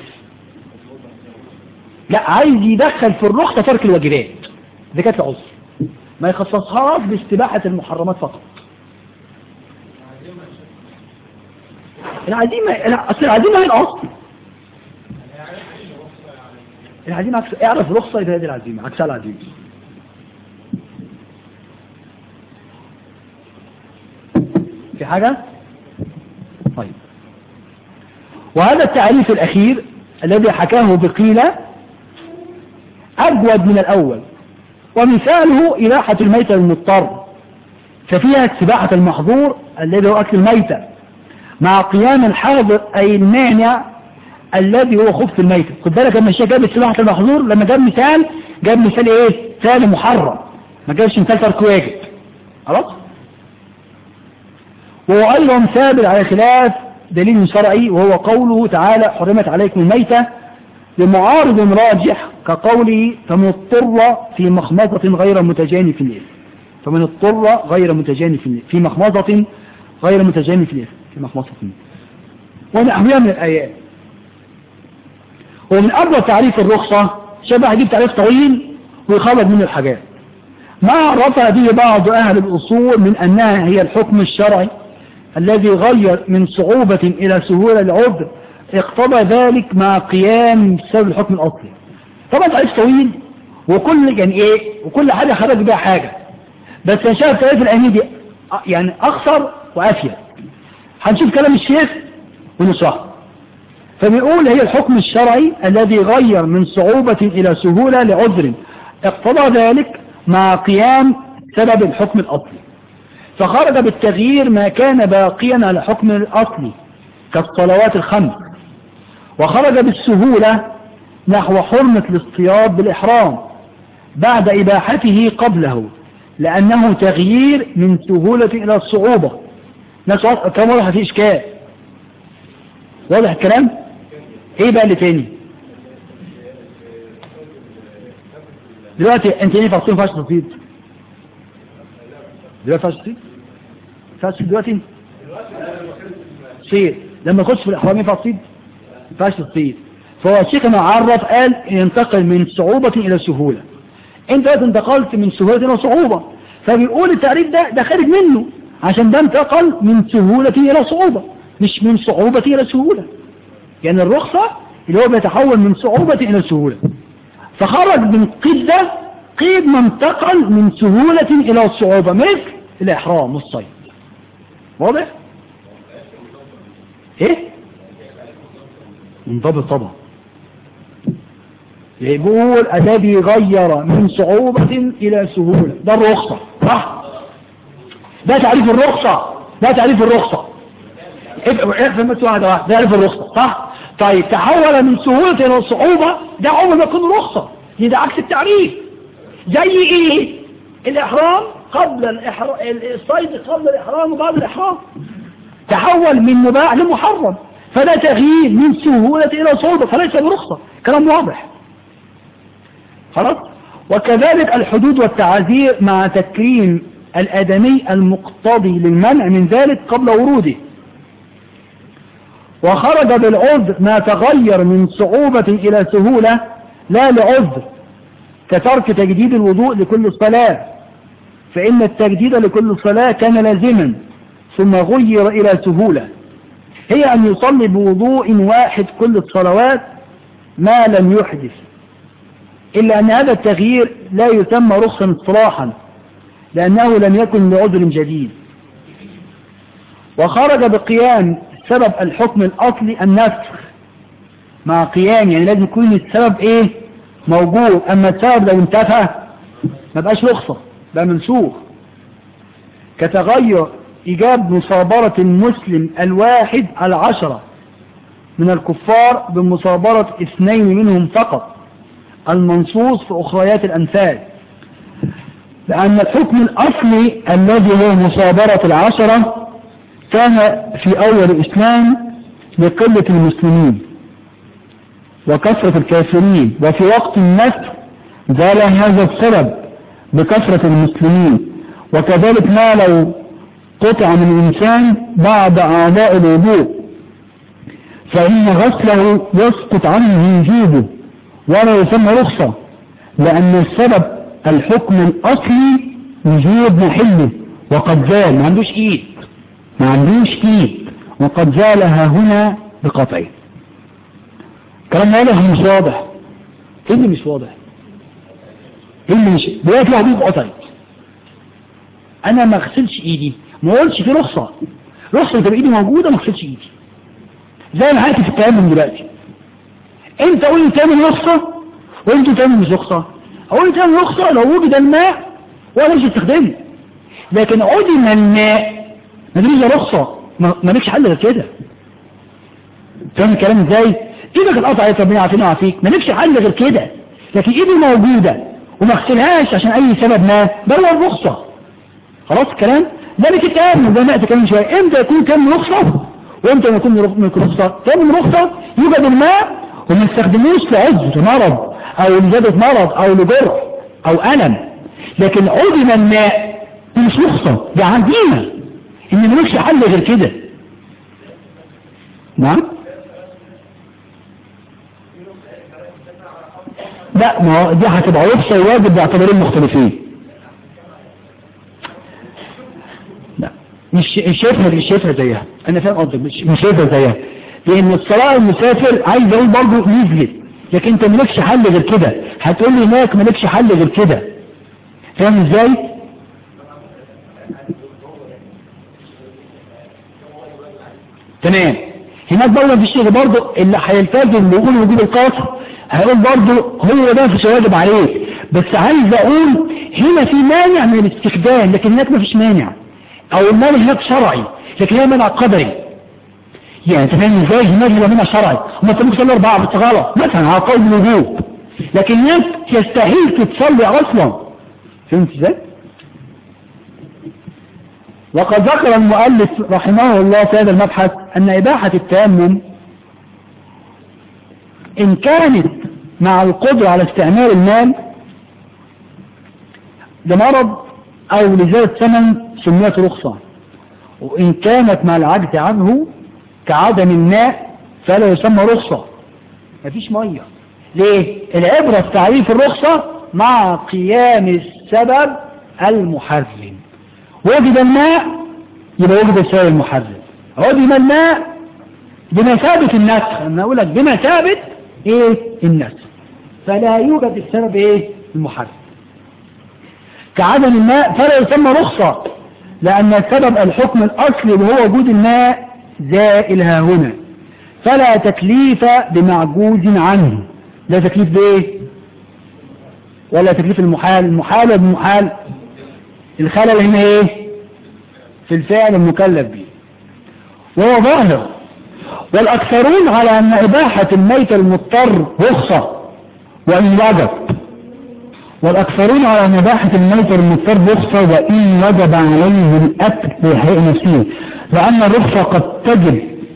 لا عايز يدخل في الرخصة ترك الواجبات ده كانت العذر ما يخصصهاش باستباحة المحرمات فقط العزيمة لا اصل العزيمة هي الاصل العزيمة عكس اعرف رخصة يبقى هذه العزيمة عكسها العزيمة في حاجة طيب وهذا التعريف الأخير الذي حكاه بقيلة أجود من الأول ومثاله إباحة الميتة للمضطر ففيها استباحة المحظور الذي هو أكل الميتة مع قيام الحاضر أي المانع الذي هو خبث الميتة خد بالك لما الشيخ جاب استباحة المحظور لما جاب مثال جاب مثال إيه فعل محرم ما جابش مثال ترك واجب خلاص وهو أيضا ثابت على خلاف دليل شرعي وهو قوله تعالى حرمت عليكم الميتة لمعارض راجح كقوله فمن اضطر في مخمصة غير متجانف الإثم فمن اضطر غير متجانف في مخمصة غير متجانف الإثم في مخمصة ونحوها من الآيات ومن أبرز تعريف الرخصة شبه يجيب تعريف طويل ويخلط منه الحاجات ما عرف به بعض أهل الأصول من أنها هي الحكم الشرعي الذي غير من صعوبة إلى سهولة العذر اقتضى ذلك مع قيام سبب الحكم الأصلي طبعا تعريف طويل وكل يعني ايه وكل حاجة خرج بها حاجة بس انا شايف تعريف الأميدي يعني أخصر وأفيد هنشوف كلام الشيخ ونشرحه فبيقول هي الحكم الشرعي الذي غير من صعوبة إلى سهولة لعذر اقتضى ذلك مع قيام سبب الحكم الأصلي فخرج بالتغيير ما كان باقيا على الحكم الأصلي كالصلوات الخمس وخرج بالسهولة نحو حرمة الاصطياد بالإحرام بعد إباحته قبله لأنه تغيير من سهولة إلى الصعوبة ناس كم واضح في إشكال واضح الكلام ايه بقى اللي تاني دلوقتي انت ايه فاصلين فاش تصيد دلوقتي فاش تصيد فاش تصيد دلوقتي صيد لما تخش في الاحرام ينفع تصيد فاش تصيد فهو الشيخ ما عرف قال ينتقل من صعوبة الى سهولة انت دلوقتي انتقلت من سهولة الى صعوبة فبيقول التعريف ده ده خارج منه عشان ده انتقل من سهولة الى صعوبة مش من صعوبة الى سهولة يعني الرخصة اللي هو بيتحول من صعوبة إلى سهولة فخرج من قيد ده قيد ما انتقل من سهولة إلى صعوبة مثل الإحرام والصيد واضح؟ إيه؟ منضبط طبعا يقول الذي غير من صعوبة إلى سهولة ده الرخصة صح؟ ده تعريف الرخصة ده تعريف الرخصة افهم بس واحدة واحدة ده تعريف الرخصة صح؟ طيب تحول من سهولة إلى صعوبة ده عمر ما يكون رخصة ده عكس التعريف زي ايه الإحرام قبل الإحرام الصيد قبل الإحرام وبعد الإحرام تحول من مباح لمحرم فده تغيير من سهولة إلى صعوبة فليس برخصة كلام واضح خلاص وكذلك الحدود والتعازير مع تكريم الآدمي المقتضي للمنع من ذلك قبل وروده وخرج بالعذر ما تغير من صعوبة إلى سهولة لا لعذر كترك تجديد الوضوء لكل صلاة فإن التجديد لكل صلاة كان لازما ثم غير إلى سهولة هي أن يصلي بوضوء واحد كل الصلوات ما لم يحدث إلا أن هذا التغيير لا يسمى رخصا اصطلاحا لأنه لم يكن لعذر جديد وخرج بقيام سبب الحكم الأصلي النسخ مع قيام يعني لازم يكون السبب ايه موجود اما السبب لو انتفى ما بقاش رخصة بقى منسوخ كتغير ايجاب مصابرة المسلم الواحد العشرة من الكفار بمصابرة اثنين منهم فقط المنصوص في اخريات الانفال لان الحكم الاصلي الذي هو مصابرة العشرة كان في أول الإسلام لقلة المسلمين وكثرة الكافرين وفي وقت النسل زال هذا السبب بكثرة المسلمين وكذلك ما لو قطع من إنسان بعد أعضاء الوضوء فإن غسله يسقط عنه وجوده ولا يسمى رخصة لأن السبب الحكم الأصلي وجود محله وقد زال ما عندوش إيد ما عندوش ايد وقد زالها هنا بقطعه كلام واضح مش واضح ايه اللي مش واضح ايه اللي مش دلوقتي لو حبيب قطعت انا ما اغسلش ايدي ما اقولش في رخصة رخصة تبقى ايدي موجودة ما اغسلش ايدي زي ما حكي في التيمم دلوقتي انت قول لي تعمل رخصة وانت تعمل مش رخصة اقول لي تعمل رخصة لو وجد الماء ولا مش استخدمه لكن عدم الماء مدريش رخصة مالكش حل غير كده فاهم الكلام ازاي ايدك القطع يا ربنا يعافينا ويعافيك مالكش حل غير كده لكن ايدي موجودة وما اغسلهاش عشان اي سبب ما ده هو الرخصة خلاص الكلام ده بكتاب زي ما كمان شوية امتى يكون كام رخصة وامتى يكون يكون رخصة كام رخصة يوجد الماء وما نستخدموش لعذر مرض او لزيادة مرض او لجرح او الم لكن عدم الماء مش رخصة دي عزيمة ان ملوش حل غير كده نعم لا ما دي هتبقى رخصة وواجب باعتبارين مختلفين لا مش شايفها مش شايفها زيها انا فاهم قصدك مش مش شايفها زيها لان الصلاة المسافر عايز اقول برضه نزلت لكن انت مالكش حل غير كده هتقول لي هناك مالكش حل غير كده فاهم ازاي تمام هناك برضه في الشيخ برضه اللي هيلتزم بيقول وجود القصر هيقول برضه هو ده مش واجب عليك بس عايز اقول هنا في مانع من الاستخدام لكن هناك مفيش مانع او المانع هناك شرعي لكن هنا مانع قدري يعني انت فاهم ازاي هناك يبقى منها شرعي وما انت ممكن تصلي اربعه بس غلط مثلا على قول الوجوب لكن هناك يستحيل تصلي اصلا فهمت ازاي؟ وقد ذكر المؤلف رحمه الله في هذا المبحث أن إباحة التيمم إن كانت مع القدرة على استعمال المال لمرض أو لزيادة ثمن سميت رخصة وإن كانت مع العجز عنه كعدم الماء فلا يسمى رخصة مفيش مية ليه؟ العبرة في تعريف الرخصة مع قيام السبب المحرم وجد الماء يبقى وجد السبب المحرم عدم الماء بمثابة النسخ أنا أقول لك بمثابة إيه النسخ فلا يوجد السبب إيه المحرم كعدم الماء فلا يسمى رخصة لأن السبب الحكم الأصلي وهو وجود الماء زائل ها هنا فلا تكليف بمعجوز عنه لا تكليف بايه ولا تكليف المحال المحال والمحال الخلل هنا ايه في الفعل المكلف به وهو ظاهر والأكثرون على أن إباحة الميت المضطر رخصة وإن وجب والأكثرون على أن إباحة الميت المضطر رخصة وإن وجب عليه الأكل بحقيقة نفسه لأن الرخصة قد تجب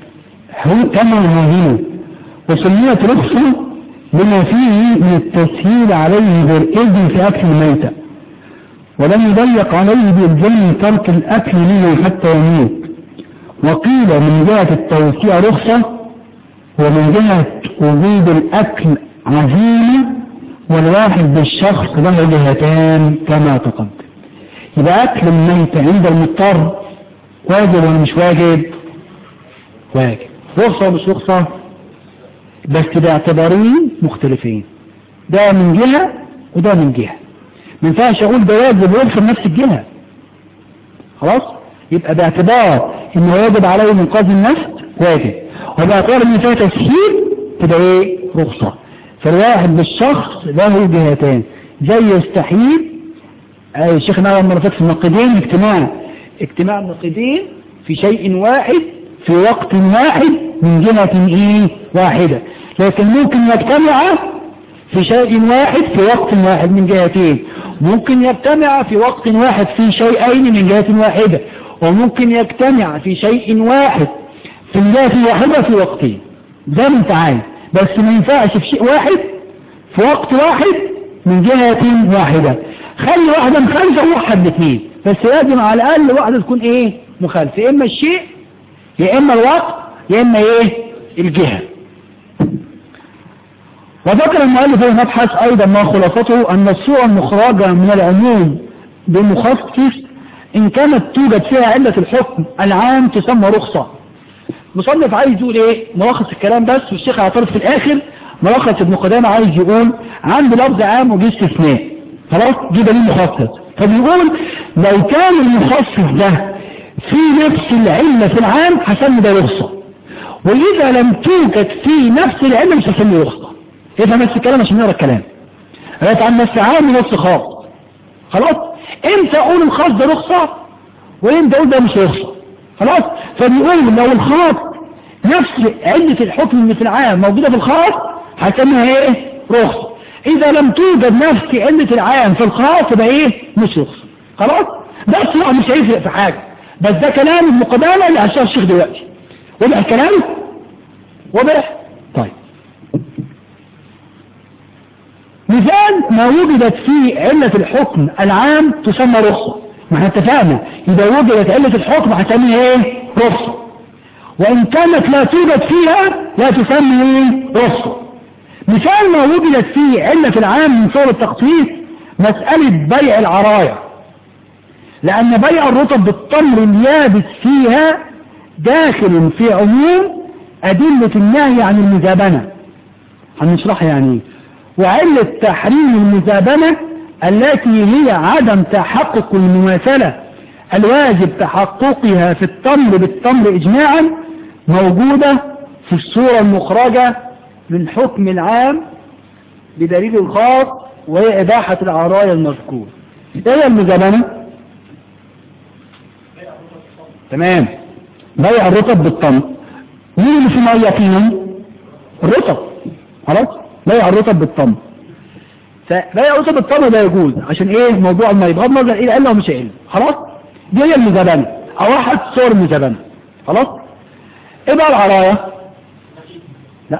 كما هنا وسميت رخصة بما فيه من التسهيل عليه بالإذن في أكل الميتة ولم يضيق عليه بإلزام ترك الأكل منه حتى يموت وقيل من جهة التوسيع رخصة ومن جهة وجود الأكل عزيمة والواحد بالشخص له جهتان كما تقدم يبقى أكل الميت عند المضطر واجب ولا مش واجب واجب رخصة ومش رخصة بس باعتبارين مختلفين ده من جهة وده من جهة ما ينفعش اقول ده واجب ويدخل نفس الجهة خلاص يبقى باعتبار انه واجب عليه انقاذ النفس واجب وباعتبار ان فيها تسهيل تبقى ايه رخصة فالواحد بالشخص له جهتان زي يستحيل اي شيخنا لما فات في النقيضين اجتماع اجتماع النقيضين في شيء واحد في وقت واحد من جهة ايه واحدة لكن ممكن يجتمع في شيء واحد في وقت واحد من جهتين ممكن يجتمع في وقت واحد في شيئين من جهة واحدة وممكن يجتمع في شيء واحد في جهة واحدة في وقتين ده من تعالى بس ما ينفعش في شيء واحد في وقت واحد من جهة واحدة خلي واحدة مخالفة وواحد الاثنين بس لازم على الأقل واحدة تكون ايه مخالفة يا إما الشيء يا إما الوقت يا إما ايه الجهة وذكر المؤلف في المبحث أيضا ما خلاصته أن الصورة المخرجة من العموم بمخصص إن كانت توجد فيها علة الحكم العام تسمى رخصة مصنف عايز يقول إيه ملخص الكلام بس والشيخ اعترض في الآخر ملخص ابن قدامة عايز يقول عندي لفظ عام وجه استثناء خلاص دي دليل مخصص فبيقول لو كان المخصص ده في نفس العلة في العام هسمي ده رخصة وإذا لم توجد في نفس العلة مش هسمي رخصة افهم نفس الكلام عشان نقرا الكلام رأيت عن نفس عام ونفس خاص خلاص امتى اقول الخاص ده رخصة وامتى اقول ده مش رخصة خلاص فبيقول لو الخاص نفس علة الحكم اللي في العام موجودة في الخاص هسميها ايه رخصة اذا لم توجد نفس علة العام في الخاص يبقى ايه مش رخصة خلاص ده اصلا مش هيفرق في حاجة بس ده كلام المقابلة اللي هشتغل الشيخ دلوقتي وضع الكلام واضح طيب مثال ما وجدت فيه علة الحكم العام تسمى رخصة ما احنا اتفقنا إذا وجدت علة الحكم هتسميها ايه رخصة وإن كانت لا توجد فيها لا تسمى ايه رخصة مثال ما وجدت فيه علة العام من صور التخصيص مسألة بيع العرايا لأن بيع الرطب بالتمر اليابس فيها داخل في عموم أدلة النهي عن المزابنة هنشرحها يعني ايه وعلة تحريم المزابنة التي هي عدم تحقق المماثلة الواجب تحققها في التمر بالتمر إجماعا موجودة في الصورة المخرجة من حكم العام بدليل الخاص وهي إباحة العرايا المذكور ايه هي المزامنة تمام بيع الرطب بالطن مين اللي في مية فيهم الرطب خلاص بيع الرطب بالطن فبيع الرطب بالطن ده يجوز عشان ايه موضوع المية بغض النظر ايه قال له مش قال خلاص دي هي المزامنة او احد صور المزامنة خلاص ايه بقى العرايا لا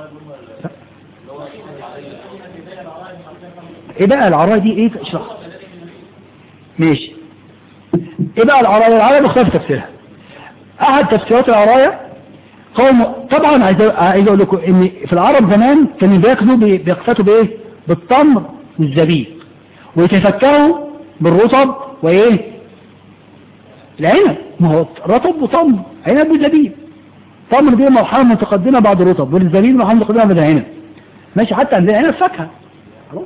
ايه بقى العرايا دي ايه اشرح ماشي ايه بقى العرايا العرايا مختلف تفسيرها احد تفسيرات العرايا قوم طبعا عايز عايز اقول لكم ان في العرب زمان كانوا بياكلوا بي- بيقتاتوا بايه بالتمر والزبيب ويتفكهوا بالرطب وايه العنب ما هو رطب وتمر عنب وزبيب تمر دي مرحله متقدمه بعد الرطب والزبيب مرحله متقدمه بعد العنب ماشي حتى عند العنب فاكهه خلاص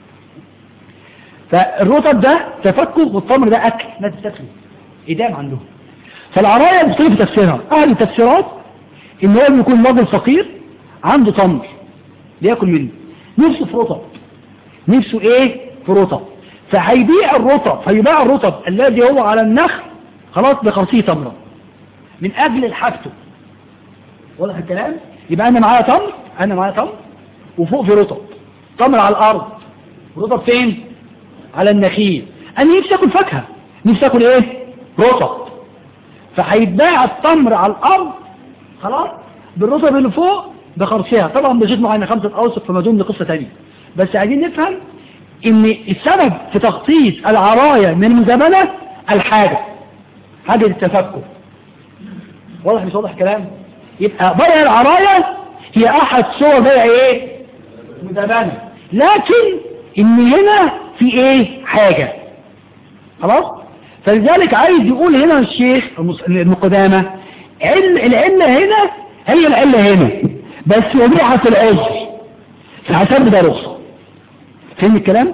فالرطب ده تفكه والتمر ده اكل ناس بتاكله ايدام عندهم فالعرايا مختلف تفسيرها اهل التفسيرات ان هو بيكون راجل فقير عنده تمر بياكل منه نفسه في رطب نفسه ايه في رطب فهيبيع الرطب هيبيع الرطب الذي هو على النخل خلاص بخمسين تمرة من اجل الحاجته واضح الكلام يبقى انا معايا تمر انا معايا تمر وفوق في رطب تمر على الارض رطب فين على النخيل انا نفسي اكل فاكهه نفسي اكل ايه رطب فهيتباع التمر على الارض خلاص بالرطب اللي فوق بخرشها طبعا بزيت معينه خمسه اوسق فما دون قصه ثانيه بس عايزين نفهم ان السبب في تخصيص العرايا من المزامنه الحاجه حاجه التفكك واضح مش واضح الكلام يبقى بيع العرايا هي احد صور بيع ايه مزامنه لكن ان هنا في ايه حاجه خلاص فلذلك عايز يقول هنا الشيخ المس- المقدامة عل العلة هنا هي العلة هنا بس وضيحة العذر فاعتبر ده رخصة فهم الكلام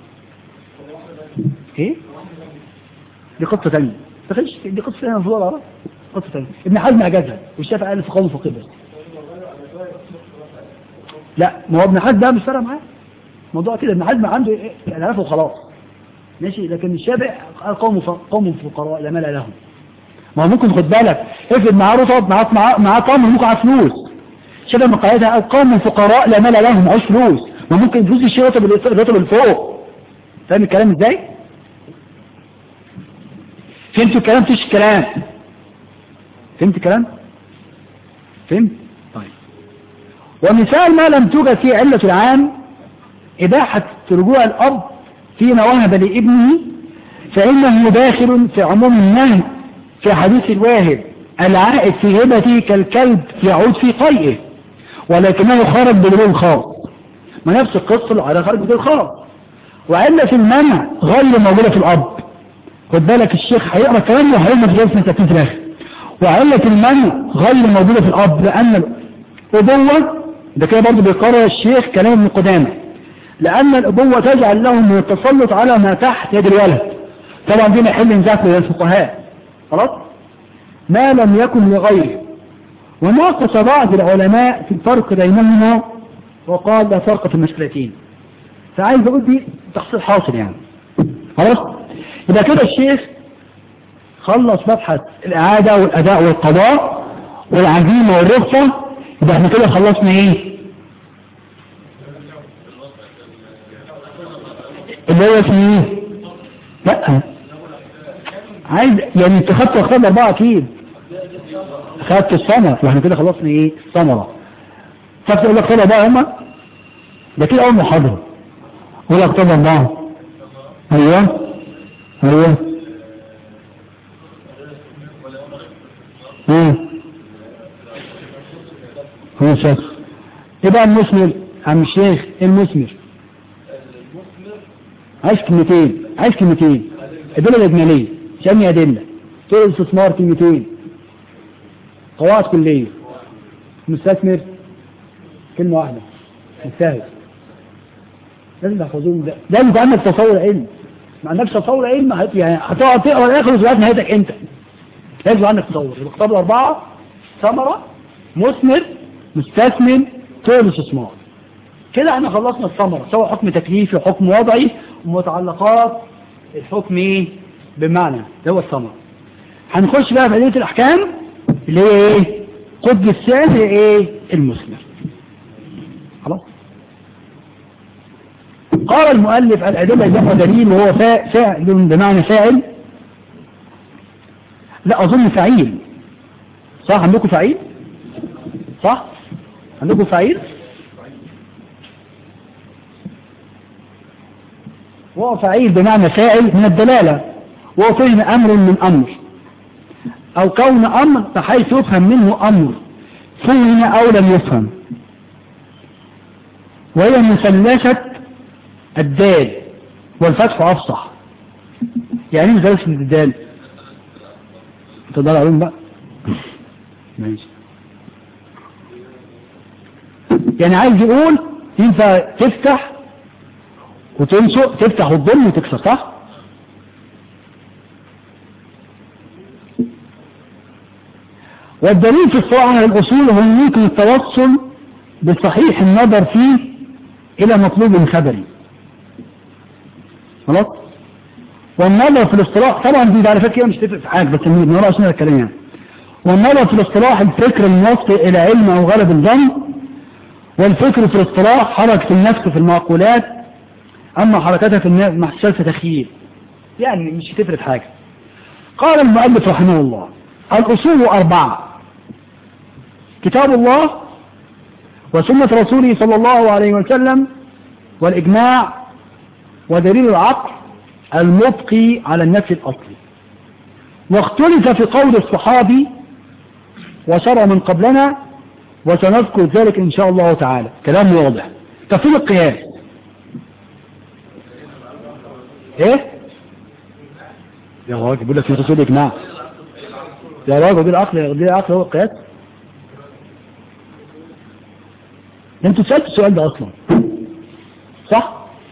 ايه دي قصة تانية تخش دي قصة تانية في الورقة قصة تانية ابن حزم اجازها والشافعي قال في قوم فقيه بس لا ما هو ابن حزم ده مش فارق معاه موضوع كده ابن حزم عنده إيه؟ يعني عرفه وخلاص ماشي لكن الشافع قال قوم ف- قوم فقراء لا مال لهم ما هو ممكن خد بالك افرض معاه رطب معاه معاه معاه تمر ممكن معاه فلوس شبه من قاعدها قال قوم فقراء لا مال لهم معوش فلوس ما ممكن فلوس يشتري رطب الرطب اللي فوق فاهم الكلام ازاي؟ فهمت الكلام فيش الكلام فهمت الكلام؟ فهمت؟ طيب ومثال ما لم توجد فيه علة العام إباحة رجوع الأب فيما وهب لابنه فإنه داخل في عموم النهي في حديث الواهب العائد في هبته كالكلب يعود في قيئه ولكنه خرج بدون خاص ما نفس القصة على خرج بدون خاص وعلة المنع غير موجودة في الأب خد بالك الشيخ هيقرا الكلام وهيقرا في جلسة تكتيك في الآخر وعلة المنع غير موجودة في الأب لأن الأبوة ده كده برضه بيقرر الشيخ كلام ابن قدامه لأن الأبوة تجعل لهم من التسلط على ما تحت يد الولد طبعا دي محل نزاع بين الفقهاء خلاص ما لم يكن لغيره وناقش بعض العلماء في الفرق بينهما وقال لا فرق في المسألتين فعايز اقول دي تحصيل حاصل يعني خلاص يبقى كده الشيخ خلص مبحث الإعادة والأداء والقضاء والعزيمة والرخصة يبقى احنا كده خلصنا ايه اللي هو اسمه ايه لا عايز يعني انت خدت اختار اربعة اكيد خدت الثمرة واحنا كده خلصنا ايه الثمرة خدت اقول لك اختار اربعة هما ده كده اول محاضرة اقول لك اختار اربعة ايوه ايوه ايه هو شخص ايه بقى المثمر عم الشيخ ايه المثمر عايز كلمتين عايز كلمتين الدولة الإجمالية شامي أدلة طول الاستثمار كلمتين قواعد كلية مستثمر كلمة واحدة مجتهد لازم تحفظوهم ده لازم يبقى عندك تصور علم ما عندكش تصور علم هت- يعني هتقعد تقرا الاخر لغايه نهايتك انت لازم يبقى عندك تصور يبقى اختار الاربعه ثمره مثمر مستثمر طول استثمار كده احنا خلصنا الثمرة سواء حكم تكليفي وحكم وضعي ومتعلقات الحكم ايه بمعنى ده هو الثمرة هنخش بقى في أدلة الأحكام اللي هي ايه قطب السعر هي ايه المثمر خلاص قال المؤلف الأدلة جمع دليل وهو فا- فاعل بمعنى فاعل لا أظن فعيل صح عندكم فعيل صح عندكم فعيل وهو فعيل بمعنى فاعل من الدلالة وهو فهم أمر من أمر أو كون أمر بحيث يفهم منه أمر فهم أو لم يفهم وهي مثلثة الدال والفتح أفصح يعني ايه مثلثة الدال تقدر عليهم بقى ماشي يعني عايز يقول ينفع تفتح وتنشئ تفتح وتضم وتكسر صح والدليل في الصراع على الأصول هو يمكن التوصل بصحيح النظر فيه إلى مطلوب خبري خلاص والنظر في الاصطلاح طبعا دي على فكرة مش تفرق في حاجة بس نرى عشان الكلام يعني والنظر في الاصطلاح الفكر الموصل إلى علم أو غلب الظن والفكر في الاصطلاح حركة النفس في المعقولات أما حركتها في النفس محسوسة في تخيل يعني مش هتفرق في حاجة قال المؤلف رحمه الله الأصول أربعة كتاب الله وسنة رسوله صلى الله عليه وسلم والإجماع ودليل العقل المبقي على النفس الأصلي واختلف في قول الصحابي وشرع من قبلنا وسنذكر ذلك إن شاء الله تعالى كلام واضح تفصيل القياس ايه يا راجل بيقول لك في تصوير اجماع يا راجل دي العقل دي العقل هو القياس ده انتوا سألتوا السؤال ده اصلا صح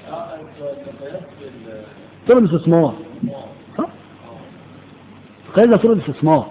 طرق الاستثمار صح القياس ده طرق الاستثمار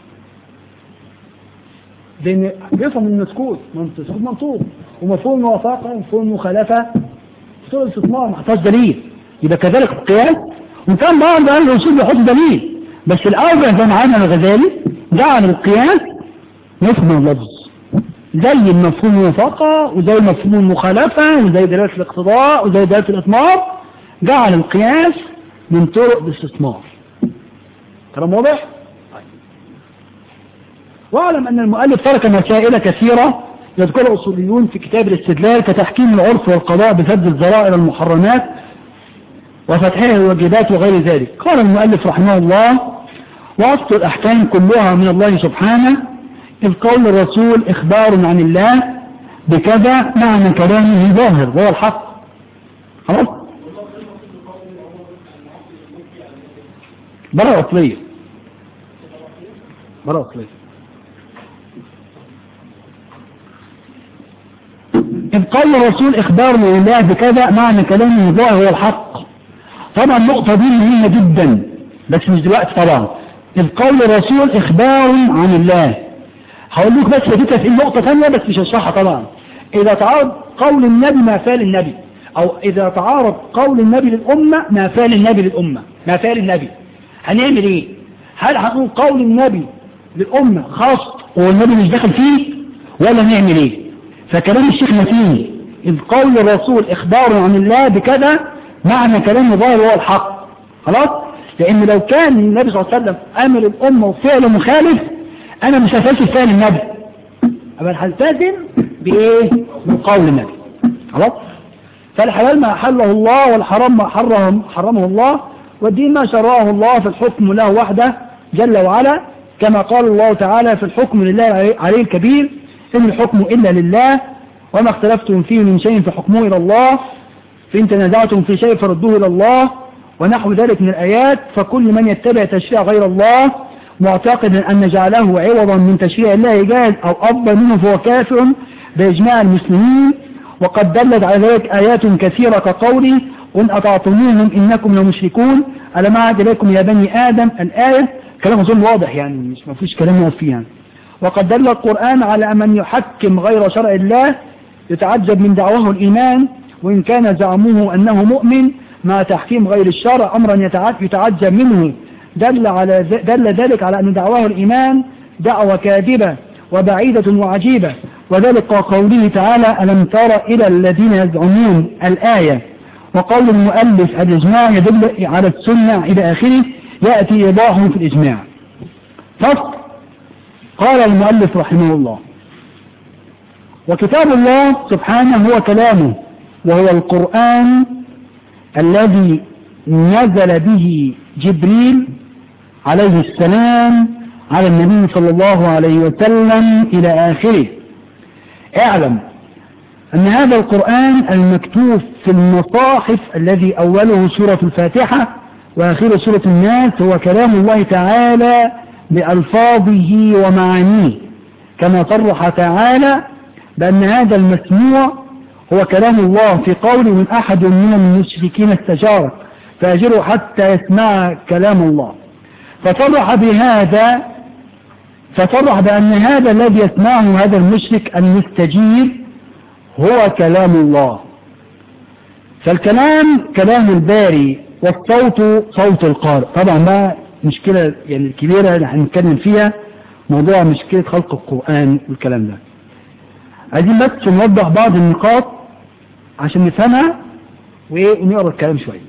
لان بيفهم من المسكوت من المسكوت منطوق ومفهوم الموافقه ومفهوم المخالفه طرق الاستثمار ما حطاش دليل يبقى كذلك القياس وكان بعض اهل الاصول بيحط دليل بس الاوجه زي ما عمل الغزالي جعل القياس يفهم اللفظ زي المفهوم الموافقه وزي المفهوم المخالفه وزي دلاله الاقتضاء وزي دلاله الاطمار جعل القياس من طرق الاستثمار كلام واضح؟ واعلم ان المؤلف ترك مسائل كثيره يذكرها الاصوليون في كتاب الاستدلال كتحكيم العرف والقضاء بسد الذرائع المحرمات وفتحها الواجبات وغير ذلك قال المؤلف رحمه الله وأصل الأحكام كلها من الله سبحانه إذ قول الرسول إخبار عن الله بكذا معنى كلامه ظاهر وهو الحق خلاص براءة أصلية براءة أصلية إذ قال الرسول إخبار عن الله بكذا معنى كلامه ظاهر وهو الحق طبعا النقطة دي مهمة جدا بس مش دلوقتي طبعا إذ قول الرسول إخبار عن الله هقول لك بس فاتتها في نقطة ثانية بس مش هشرحها طبعا إذا تعارض قول النبي ما فعل النبي أو إذا تعارض قول النبي للأمة ما فعل النبي للأمة ما فعل النبي هنعمل إيه؟ هل هنقول قول النبي للأمة خاص والنبي مش داخل فيه ولا نعمل إيه؟ فكلام الشيخ متين إذ قول الرسول إخبار عن الله بكذا معنى كلامه ظاهر هو الحق خلاص لان لو كان النبي صلى الله عليه وسلم امر الامه وفعل مخالف انا مش هفلسف فعل النبي ابقى هلتزم بايه من قول النبي خلاص فالحلال ما حله الله والحرام ما حرم حرمه الله والدين ما شرعه الله في الحكم له وحده جل وعلا كما قال الله تعالى في الحكم لله عليه الكبير إن الحكم إلا لله وما اختلفتم فيه من شيء فحكمه إلى الله فإن تنازعتم في شيء فردوه إلى الله ونحو ذلك من الآيات فكل من يتبع تشريع غير الله معتقدا أن جعله عوضا من تشريع الله جاهز أو أفضل منه فهو كافر بإجماع المسلمين وقد دلت على ذلك آيات كثيرة كقوله إن أطعتموهم إنكم لمشركون ألم أعد إليكم يا بني آدم الآية كلام أظن واضح يعني مش ما فيش كلام يقف فيه يعني وقد دل القرآن على من يحكم غير شرع الله يتعجب من دعواه الإيمان وإن كان زعمه أنه مؤمن مع تحكيم غير الشرع أمرا يتعجب منه دل, على دل ذلك على أن دعواه الإيمان دعوة كاذبة وبعيدة وعجيبة وذلك قوله تعالى ألم تر إلى الذين يزعمون الآية وقول المؤلف الإجماع يدل على السنة إلى آخره يأتي إيضاحه في الإجماع فصل قال المؤلف رحمه الله وكتاب الله سبحانه هو كلامه وهو القرآن الذي نزل به جبريل عليه السلام على النبي صلى الله عليه وسلم إلى آخره اعلم أن هذا القرآن المكتوب في المصاحف الذي أوله سورة الفاتحة وآخره سورة الناس هو كلام الله تعالى بألفاظه ومعانيه كما صرح تعالى بأن هذا المسموع هو كلام الله في قول من أحد من المشركين استجارك فأجره حتى يسمع كلام الله فصرح بهذا فصرح بأن هذا الذي يسمعه هذا المشرك المستجير هو كلام الله فالكلام كلام الباري والصوت صوت القارئ طبعا ما مشكلة يعني الكبيرة اللي هنتكلم فيها موضوع مشكلة خلق القرآن والكلام ده عايزين بس نوضح بعض النقاط عشان نفهمها ونقرا الكلام شوية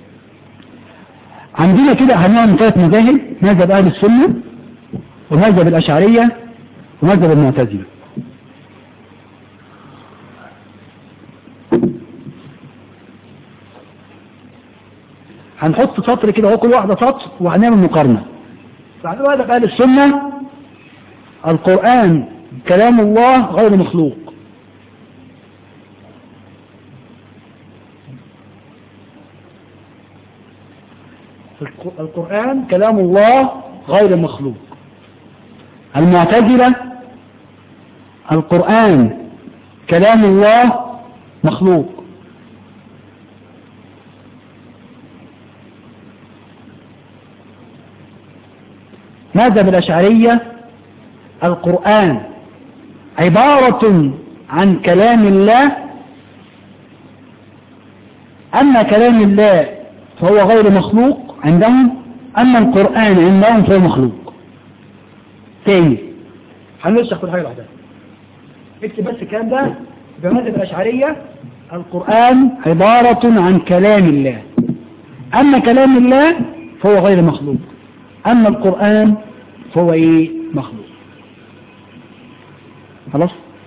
عندنا كده هنعمل ثلاث مذاهب مذهب أهل السنة ومذهب الأشعرية ومذهب المعتزلة هنحط سطر كده هو كل واحدة سطر وهنعمل مقارنة فعندنا مذهب أهل السنة القرآن كلام الله غير مخلوق القرآن كلام الله غير مخلوق المعتزلة القرآن كلام الله مخلوق ماذا بالأشعرية القرآن عبارة عن كلام الله أما كلام الله فهو غير مخلوق عندهم أما القرآن عندهم فهو مخلوق تاني هنشرح كل حاجة لوحدها اكتب بس الكلام ده بمذهب الأشعرية القرآن عبارة عن كلام الله أما كلام الله فهو غير مخلوق أما القرآن فهو إيه مخلوق خلاص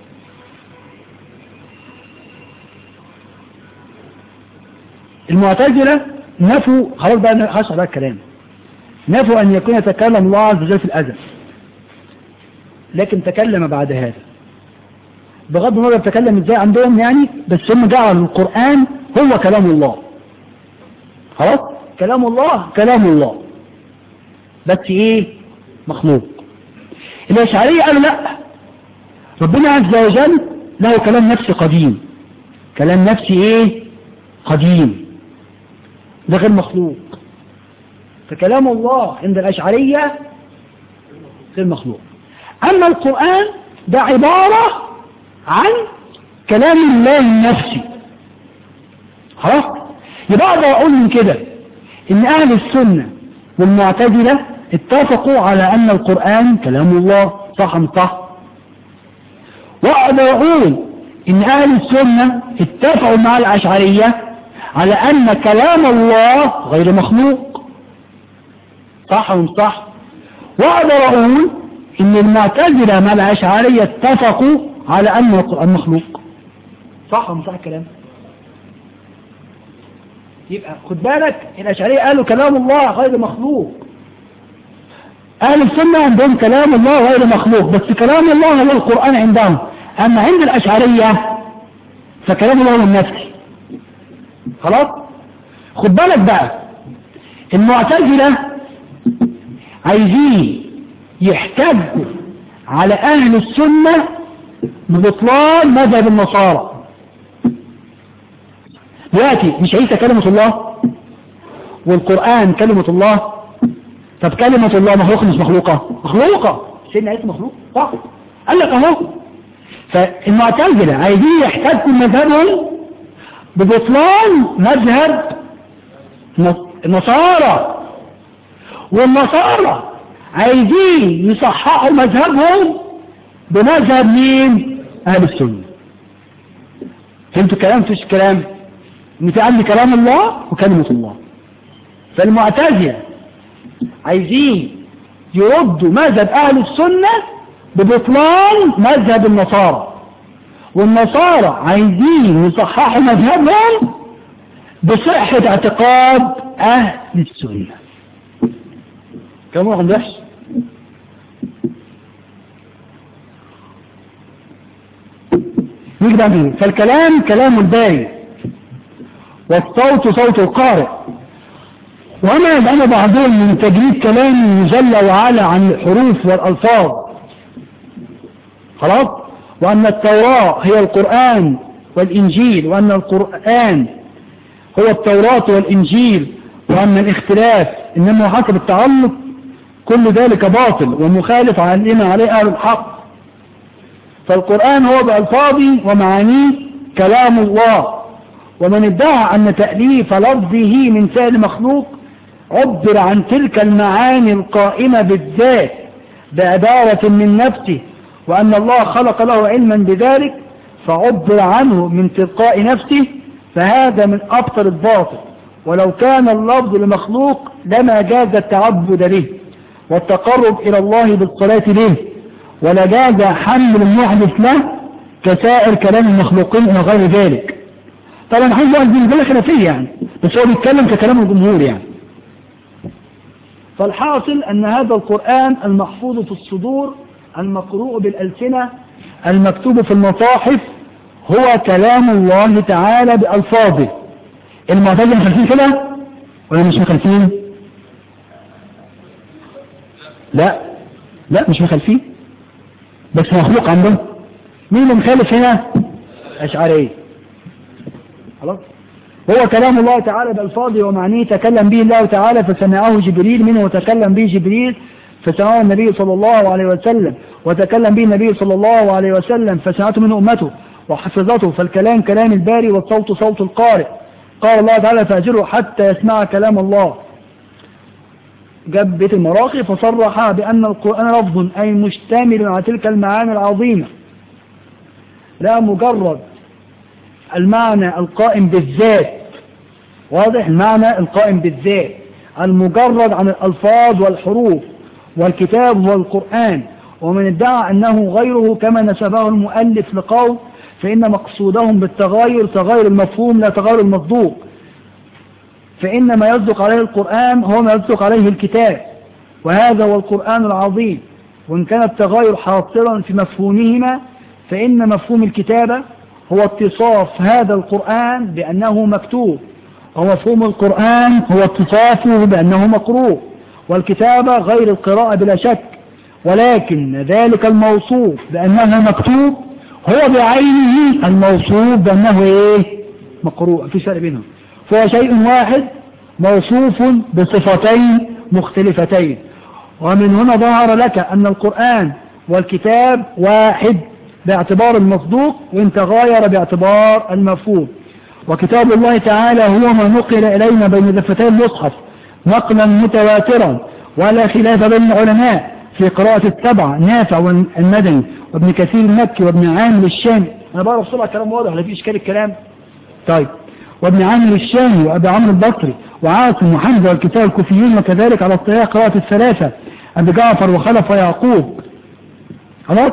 المعتزلة نفوا خلاص بقى هشرح بقى الكلام نفوا أن يكون يتكلم الله عز وجل في الأزل لكن تكلم بعد هذا بغض النظر تكلم ازاي عندهم يعني بس هم جعلوا القرآن هو كلام الله خلاص كلام الله كلام الله بس ايه مخلوق الاشعرية قالوا لا ربنا عز وجل له كلام نفسي قديم كلام نفسي ايه قديم ده غير مخلوق فكلام الله عند الاشعرية غير مخلوق اما القرآن ده عبارة عن كلام الله النفسي خلاص يبقى اقدر اقول من كده ان اهل السنة والمعتزلة اتفقوا على ان القرآن كلام الله صح ام صح واقدر اقول ان اهل السنة اتفقوا مع الاشعرية على ان كلام الله غير مخلوق صح ام صح واقدر اقول ان المعتزلة مع الاشعرية اتفقوا على ان القرآن مخلوق صح ام صح الكلام يبقى خد بالك الاشعرية قالوا كلام الله غير مخلوق اهل السنة عندهم كلام الله غير مخلوق بس كلام الله هو القرآن عندهم اما عند الاشعرية فكلام الله هو النفسي خلاص خد بالك بقى المعتزلة عايزين يحتجوا على اهل السنة ببطلان مذهب النصارى دلوقتي مش عيسى كلمة الله والقرآن كلمة الله طب كلمة الله مخلوقة مش مخلوقة مخلوقة سيدنا عيسى مخلوق صح قال لك اهو فالمعتزلة عايزين يحتاجوا مذهبهم ببطلان مذهب النصارى والنصارى عايزين يصححوا مذهبهم بمذهب مين اهل السنة فهمتوا الكلام فيش كلام ان في عندي كلام الله وكلمة الله فالمعتزلة عايزين يردوا مذهب اهل السنة ببطلان مذهب النصارى والنصارى عايزين يصححوا مذهبهم بصحة اعتقاد اهل السنة كم واحد وحش نيجي بقى فالكلام كلام الباري والصوت صوت القارئ وما يبقى بعضهم من تجريد كلام جل وعلا عن الحروف والألفاظ خلاص وأن التوراة هي القرآن والإنجيل وأن القرآن هو التوراة والإنجيل وأن الاختلاف إنما حسب التعلق كل ذلك باطل ومخالف علينا عليه أهل الحق فالقرآن هو بألفاظه ومعانيه كلام الله ومن ادعى أن تأليف لفظه من فعل مخلوق عبر عن تلك المعاني القائمة بالذات بعبارة من نفسه وأن الله خلق له علما بذلك فعبر عنه من تلقاء نفسه فهذا من أبطل الباطل ولو كان اللفظ لمخلوق لما جاز التعبد به والتقرب إلى الله بالصلاة به ولا جاز حمل المحدث له كسائر كلام المخلوقين إلى غير ذلك طبعا عايز واحد بالنسبة خلافية يعني بس هو بيتكلم ككلام الجمهور يعني فالحاصل أن هذا القرآن المحفوظ في الصدور المقروء بالألسنة المكتوب في المصاحف هو كلام الله تعالى بألفاظه المعتزلة مخالفين كده ولا مش مخالفين لا لا مش مخالفين بس مخلوق عندهم مين اللي مخالف هنا أشعرية خلاص هو كلام الله تعالى بألفاظه ومعنيه تكلم به الله تعالى فسمعه جبريل منه وتكلم به جبريل فسمعه النبي صلى الله عليه وسلم وتكلم به النبي صلى الله عليه وسلم فسمعته منه أمته وحفظته فالكلام كلام الباري والصوت صوت القارئ قال الله تعالى فأجره حتى يسمع كلام الله جاب بيت المراقي فصرح بأن القرآن لفظ أي مشتمل على تلك المعاني العظيمة لا مجرد المعنى القائم بالذات واضح المعنى القائم بالذات المجرد عن الألفاظ والحروف والكتاب والقرآن ومن ادعى أنه غيره كما نسبه المؤلف لقول فإن مقصودهم بالتغاير تغير المفهوم لا تغير المصدوق فإن ما يصدق عليه القرآن هو ما يصدق عليه الكتاب وهذا هو القرآن العظيم وإن كان التغاير حاصلا في مفهومهما فإن مفهوم الكتابة هو اتصاف هذا القرآن بأنه مكتوب ومفهوم القرآن هو اتصافه بأنه مقروء والكتابة غير القراءة بلا شك ولكن ذلك الموصوف بأنه مكتوب هو بعينه الموصوف بأنه إيه مقروء في فرق بينهم فهو شيء واحد موصوف بصفتين مختلفتين ومن هنا ظهر لك أن القرآن والكتاب واحد باعتبار المصدوق وإن تغاير باعتبار المفهوم وكتاب الله تعالى هو ما نقل إلينا بين دفتي المصحف نقلا متواترا ولا خلاف بين العلماء في قراءة السبعة نافع والمدني وابن كثير المكي وابن عامر الشامي أنا بعرف بسرعة كلام واضح لا في إشكال الكلام طيب وابن عامر الشامي وأبي عمرو البصري وعاصم وحمزة والكتاب الكوفيين وكذلك على الصحيح قراءة الثلاثة أبي جعفر وخلف ويعقوب خلاص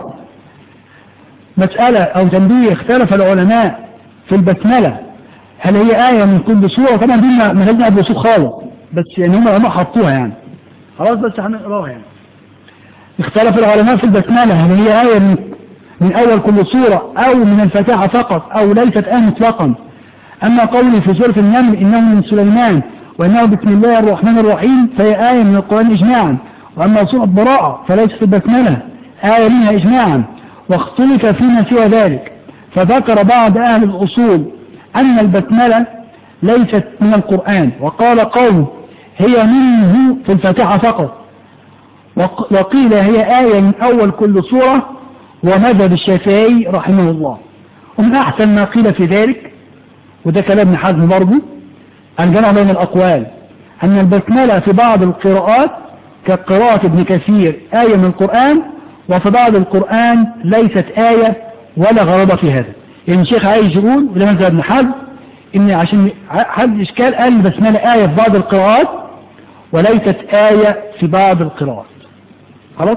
مسألة أو تنبيه اختلف العلماء في البسملة هل هي آية من كل سورة طبعا دي ما لازم قبل سورة خالص بس يعني هم العلماء حطوها يعني خلاص بس هنقراها يعني اختلف العلماء في البسملة هل هي آية من, من أول كل سورة أو من الفاتحة فقط أو ليست آية مطلقا أما قولي في سورة النمل إنه من سليمان وإنه بسم الله الرحمن الرحيم فهي آية من القرآن إجماعا وأما سورة براءة فليست البسملة آية منها إجماعا واختلف فيما سوى ذلك فذكر بعض أهل الأصول أن البسملة ليست من القرآن وقال قوم هي منه في الفاتحة فقط وق- وقيل هي آية من أول كل سورة ومذهب الشافعي رحمه الله ومن أحسن ما قيل في ذلك وده كلام ابن حزم برضه الجمع بين الأقوال أن البسملة في بعض القراءات كقراءة ابن كثير آية من القرآن وفي بعض القرآن ليست آية ولا غرض في هذا يعني الشيخ عايز يقول وده مذهب ابن حزم إن عشان حد إشكال قال البسملة آية في بعض القراءات وليست آية في بعض القراءات خلاص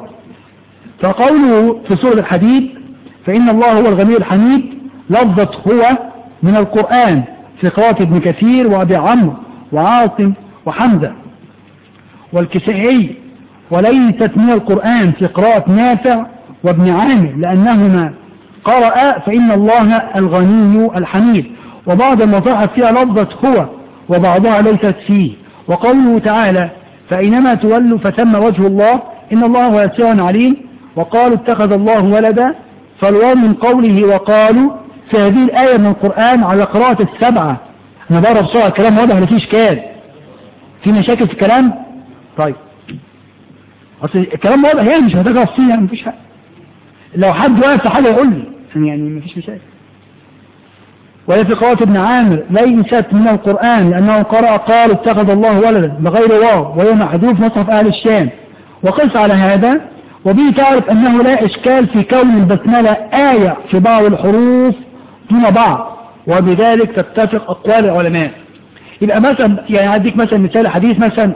فقوله في سورة الحديد فإن الله هو الغني الحميد لفظة هو من القرآن في قراءة ابن كثير وأبي عمرو وعاصم وحمزة والكسائي وليست من القرآن في قراءة نافع وابن عامر لأنهما قرأ فإن الله الغني الحميد وبعض المصاحف فيها لفظة هو وبعضها ليست فيه وقوله تعالى فإنما تولوا فثم وجه الله إن الله واسع عليم وقالوا اتخذ الله ولدا فالواو من قوله وقالوا في هذه الآية من القرآن على قراءة السبعة أنا بقرا بسرعة الكلام واضح ولا فيه إشكال في مشاكل في الكلام طيب أصل الكلام واضح يعني مش محتاج أفصيل يعني مفيش حاجة لو حد واقف في حاجة يقول لي يعني مفيش مشاكل وهي في قراءة ابن عامر ليست من القرآن لأنه قرأ قال اتخذ الله ولدا بغير واو وهي محذوف مصحف أهل الشام وقس على هذا وبه تعرف أنه لا إشكال في كون البسملة آية في بعض الحروف دون بعض وبذلك تتفق أقوال العلماء يبقى مثلا يعني أديك مثلا مثال حديث مثلا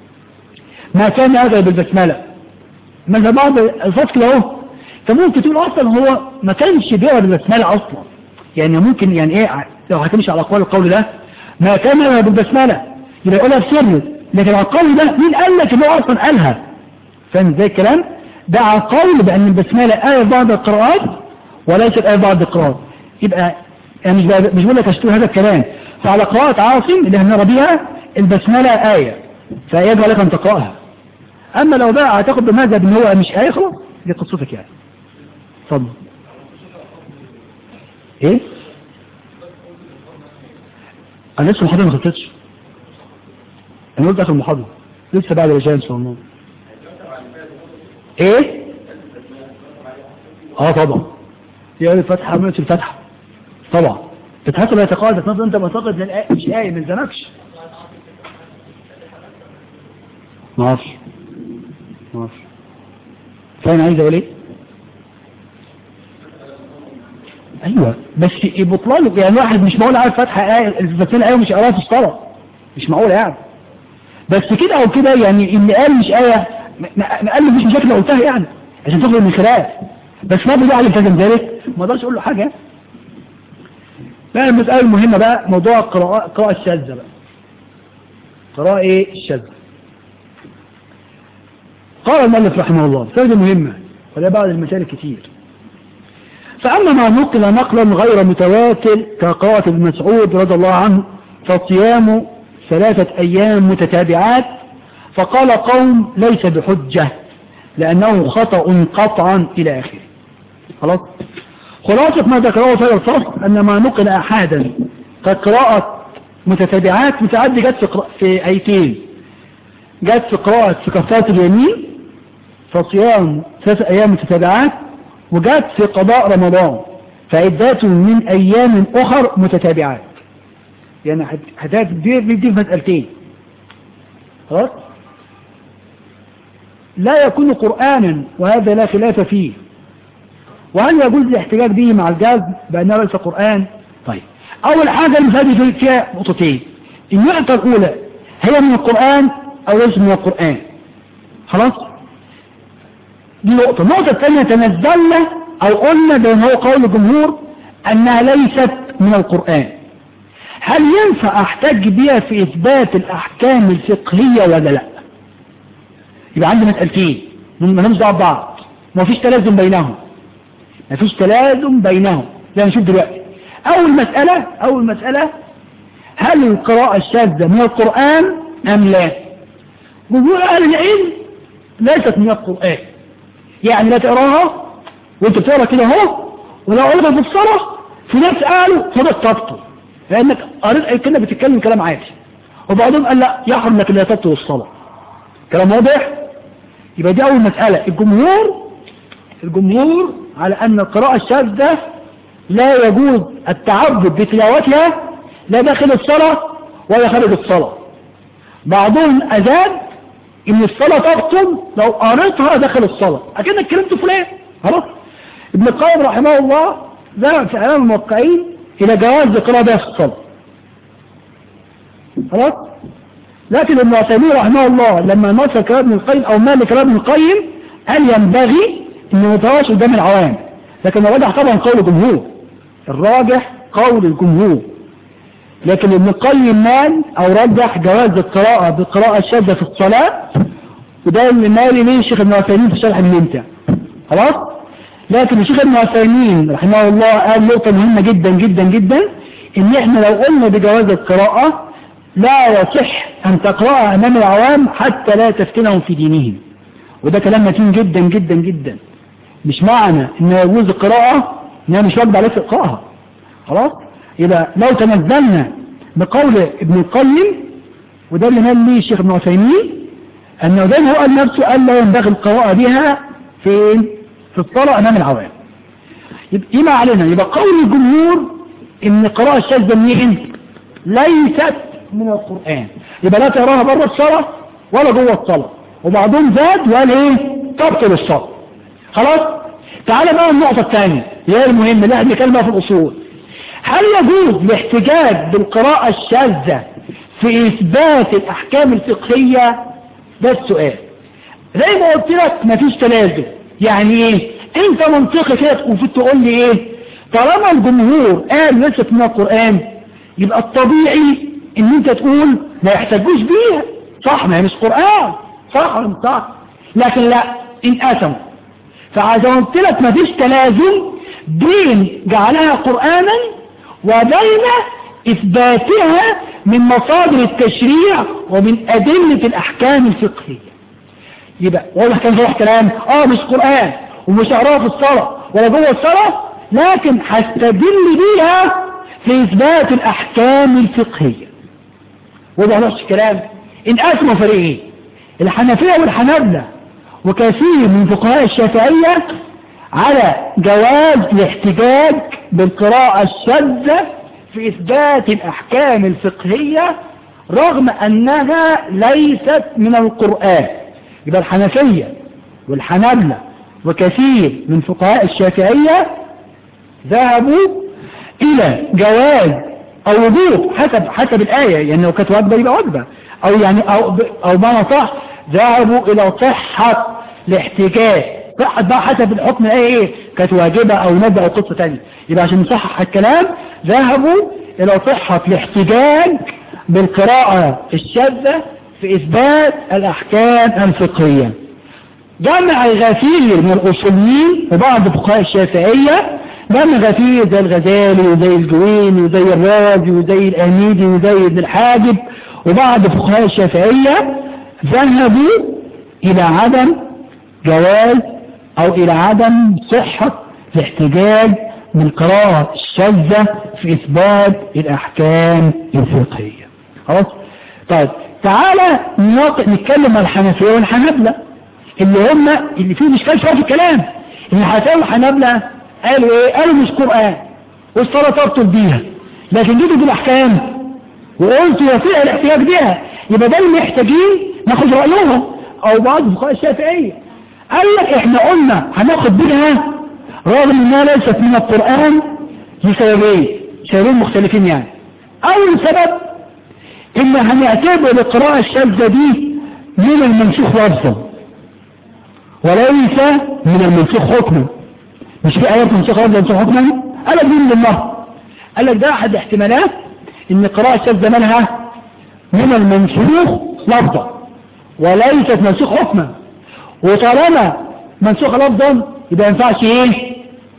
ما كان هذا بالبسملة مثلا بعض الفصل اهو فممكن تقول أصلا هو ما كانش بيقرا بالبسملة أصلا يعني ممكن يعني إيه لو هتمشي على أقوال القول ده ما كان هذا بالبسملة يبقى يقولها بسر لكن على القول ده مين قال لك إن هو أصلا قالها فاهم ازاي الكلام ده على قول بأن البسملة آية في بعض القراءات وليست آية في بعض القراءات يبقى يعني مش بقى- مش بقول لك اشتري هذا الكلام فعلى قراءة عاصم اللي هنرى بيها البسملة آية فيجب عليك أن تقرأها أما لو بقى هتاخد بمذهب إن هو مش آية خلاص دي قصتك يعني اتفضل إيه؟ أنا لسه المحاضرة ما خلصتش أنا قلت آخر المحاضرة لسه بعد العشاء إن شاء الله إيه؟ آه طبعا يا الفتحة مش الفتحة طبعا فتحته لا يتقاعد تنظر أنت معتقد إن الآية مش آية من زمكش ما اعرفش ما اعرفش فاهم عايز اقول ايه ايوه بس بطلان يعني واحد مش معقول عارف فتحه ايه الفتحه ايه ومش قراها في الصلاه مش معقول يعني بس كده او كده يعني اللي قال مش ايه ما- ما ما قال مش مشاكل لو قلتها يعني عشان تخرج من خلاف بس ما بيجي على التزم ذلك ما اقدرش اقول له حاجه لا المساله المهمه بقى موضوع القراءه القراءه الشاذه بقى قراءه ايه الشاذه قال المؤلف رحمه الله فائدة مهمة ولا بعض المسائل كتير فأما ما نقل نقلا غير متواتر كقراءة ابن مسعود رضي الله عنه فصيام ثلاثة أيام متتابعات فقال قوم ليس بحجة لأنه خطأ قطعا إلى آخره خلاص خلاصة ما ذكره في هذا الفصل أن ما نقل أحدا كقراءة متتابعات متعدي جت في, قراءة في آيتين جت في قراءة في كفارة اليمين فصيام ثلاث أيام متتابعات وجت في قضاء رمضان فعدات من أيام أخر متتابعات يعني هتات دي دي في مسألتين خلاص لا يكون قرآنا وهذا لا خلاف فيه وهل يجوز الاحتجاج به مع الجاز بأنه ليس قرآن طيب أول حاجة المسألة فيها نقطتين النقطة الأولى هي من القرآن أو ليس من القرآن خلاص دي نقطة النقطة الثانية تنزلنا أو قلنا بأن هو قول الجمهور أنها ليست من القرآن هل ينفع أحتج بها في إثبات الأحكام الفقهية ولا لا يبقى عندي مسألتين ما نمشي دعوة ببعض ما فيش تلازم بينهم ما فيش تلازم بينهم زي ما نشوف دلوقتي أول مسألة أول مسألة هل القراءة الشاذة من القرآن أم لا جمهور أهل العلم ليست من القرآن يعني لا تقراها وانت بتقرا كده اهو ولو قريتها في الصلاة في ناس قالوا صدق تبطل لانك قريت كده بتتكلم كلام عادي وبعضهم قال لا يحرم لك لا تبطل الصلاة كلام واضح يبقى دي اول مسألة الجمهور الجمهور على ان القراءة الشاذة لا يجوز التعبد بتلاوتها لا داخل الصلاة ولا خارج الصلاة بعضهم أزاد ان الصلاة تبطل لو قريتها داخل الصلاة اكنك اتكلمت فلان خلاص ابن القيم رحمه الله ذهب في اعلام الموقعين الى جواز القراءة بها في الصلاة خلاص لكن ابن عثيمين رحمه الله لما نصر كلام ابن القيم او مالك كلام ابن القيم قال ينبغي انه ما يتواش قدام العوام لكن الراجح طبعا قول الجمهور الراجح قول الجمهور لكن ابن القيم مال او رجح جواز القراءة بالقراءة الشاذة في الصلاة وده اللي مالي ليه الشيخ ابن عثيمين في شرح الممتع خلاص لكن الشيخ ابن عثيمين رحمه الله قال نقطة مهمة جدا جدا جدا ان احنا لو قلنا بجواز القراءة لا يصح ان تقرأها امام العوام حتى لا تفتنهم في دينهم وده كلام متين جدا جدا جدا مش معنى ان يجوز القراءة انها مش واجب عليك تقرأها خلاص يبقى لو تنزلنا بقول ابن القيم وده اللي مال ليه الشيخ ابن عثيمين انه ده هو قال نفسه قال لا ينبغي القراءة بها فين في الصلاة امام العوام يبقى ايه ما علينا يبقى قول الجمهور ان القراءة الشاذة منين ليست من القرآن يبقى لا تراها بره الصلاة ولا جوه الصلاة وبعضهم زاد وقال ايه تبطل الصلاة خلاص تعال بقى النقطة الثانية هي المهمة اللي احنا بنتكلم في الأصول هل يجوز الاحتجاج بالقراءة الشاذة في إثبات الأحكام الفقهية ده السؤال زي ما قلت لك مفيش تلازم يعني ايه انت منطقي كده المفروض تقول لي ايه طالما الجمهور قال ليست من القرآن يبقى الطبيعي ان انت تقول ما يحتاجوش بيها صح ما هي مش قرآن صح ولا مش صح لكن لا انقسموا فعايز قلت لك مفيش تلازم بين جعلها قرآنا وبين إثباتها من مصادر التشريع ومن أدلة الأحكام الفقهية يبقى واضح كان صح كلام اه مش قرآن ومش هقراها في الصلاة ولا جوه الصلاة لكن هستدل بيها في إثبات الأحكام الفقهية وضح نفس الكلام إن أسمى فريقين الحنفية والحنابلة وكثير من فقهاء الشافعية على جواز الاحتجاج بالقراءة الشاذة في إثبات الأحكام الفقهية رغم أنها ليست من القرآن يبقى الحنفية والحنبلة وكثير من فقهاء الشافعية ذهبوا إلى جواز أو وجوب حسب حسب الآية يعني لو كانت واجبة يبقى واجبة أو يعني أو أو ما صح ذهبوا إلى صحة الاحتجاج صحة بقى حسب الحكم ايه ايه كانت واجبة او ندى او قصة تانية يبقى عشان نصحح الكلام ذهبوا الى صحة الاحتجاج بالقراءة الشاذة في اثبات الاحكام الفقهية جمع غفير من الاصوليين وبعض فقهاء الشافعية جمع غفير زي الغزالي وزي الجويني وزي الرازي وزي الاميدي وزي ابن الحاجب وبعض فقهاء الشافعية ذهبوا الى عدم جواز او الى عدم صحة الاحتجاج بالقراءة الشاذة في اثبات الاحكام الفقهية خلاص طيب تعالى نواقع نتكلم عن الحنفية والحنبلة اللي هم اللي فيه مشكلة شوية في الكلام الحنفية والحنبلة قالوا ايه قالوا مش قرآن والصلاة تبطل بيها لكن جيتوا بالاحكام وقلتوا يصيح الاحتجاج بيها يبقى ده اللي محتاجين ناخد رأيهم او بعض الفقهاء الشافعية قال لك احنا قلنا هناخد بيها رغم انها ليست من القرآن لسببين سببين مختلفين يعني اول سبب ان هنعتبر القراءة الشاذة دي من المنسوخ لفظا وليس من المنسوخ حكما مش في ايات منسوخ لفظا منسوخ حكما قال لك دي من الله قال لك ده احد احتمالات ان القراءة الشاذة منها من المنسوخ لفظا وليست منسوخ حكما وطالما منسوخ لفظا يبقى ينفعش ايه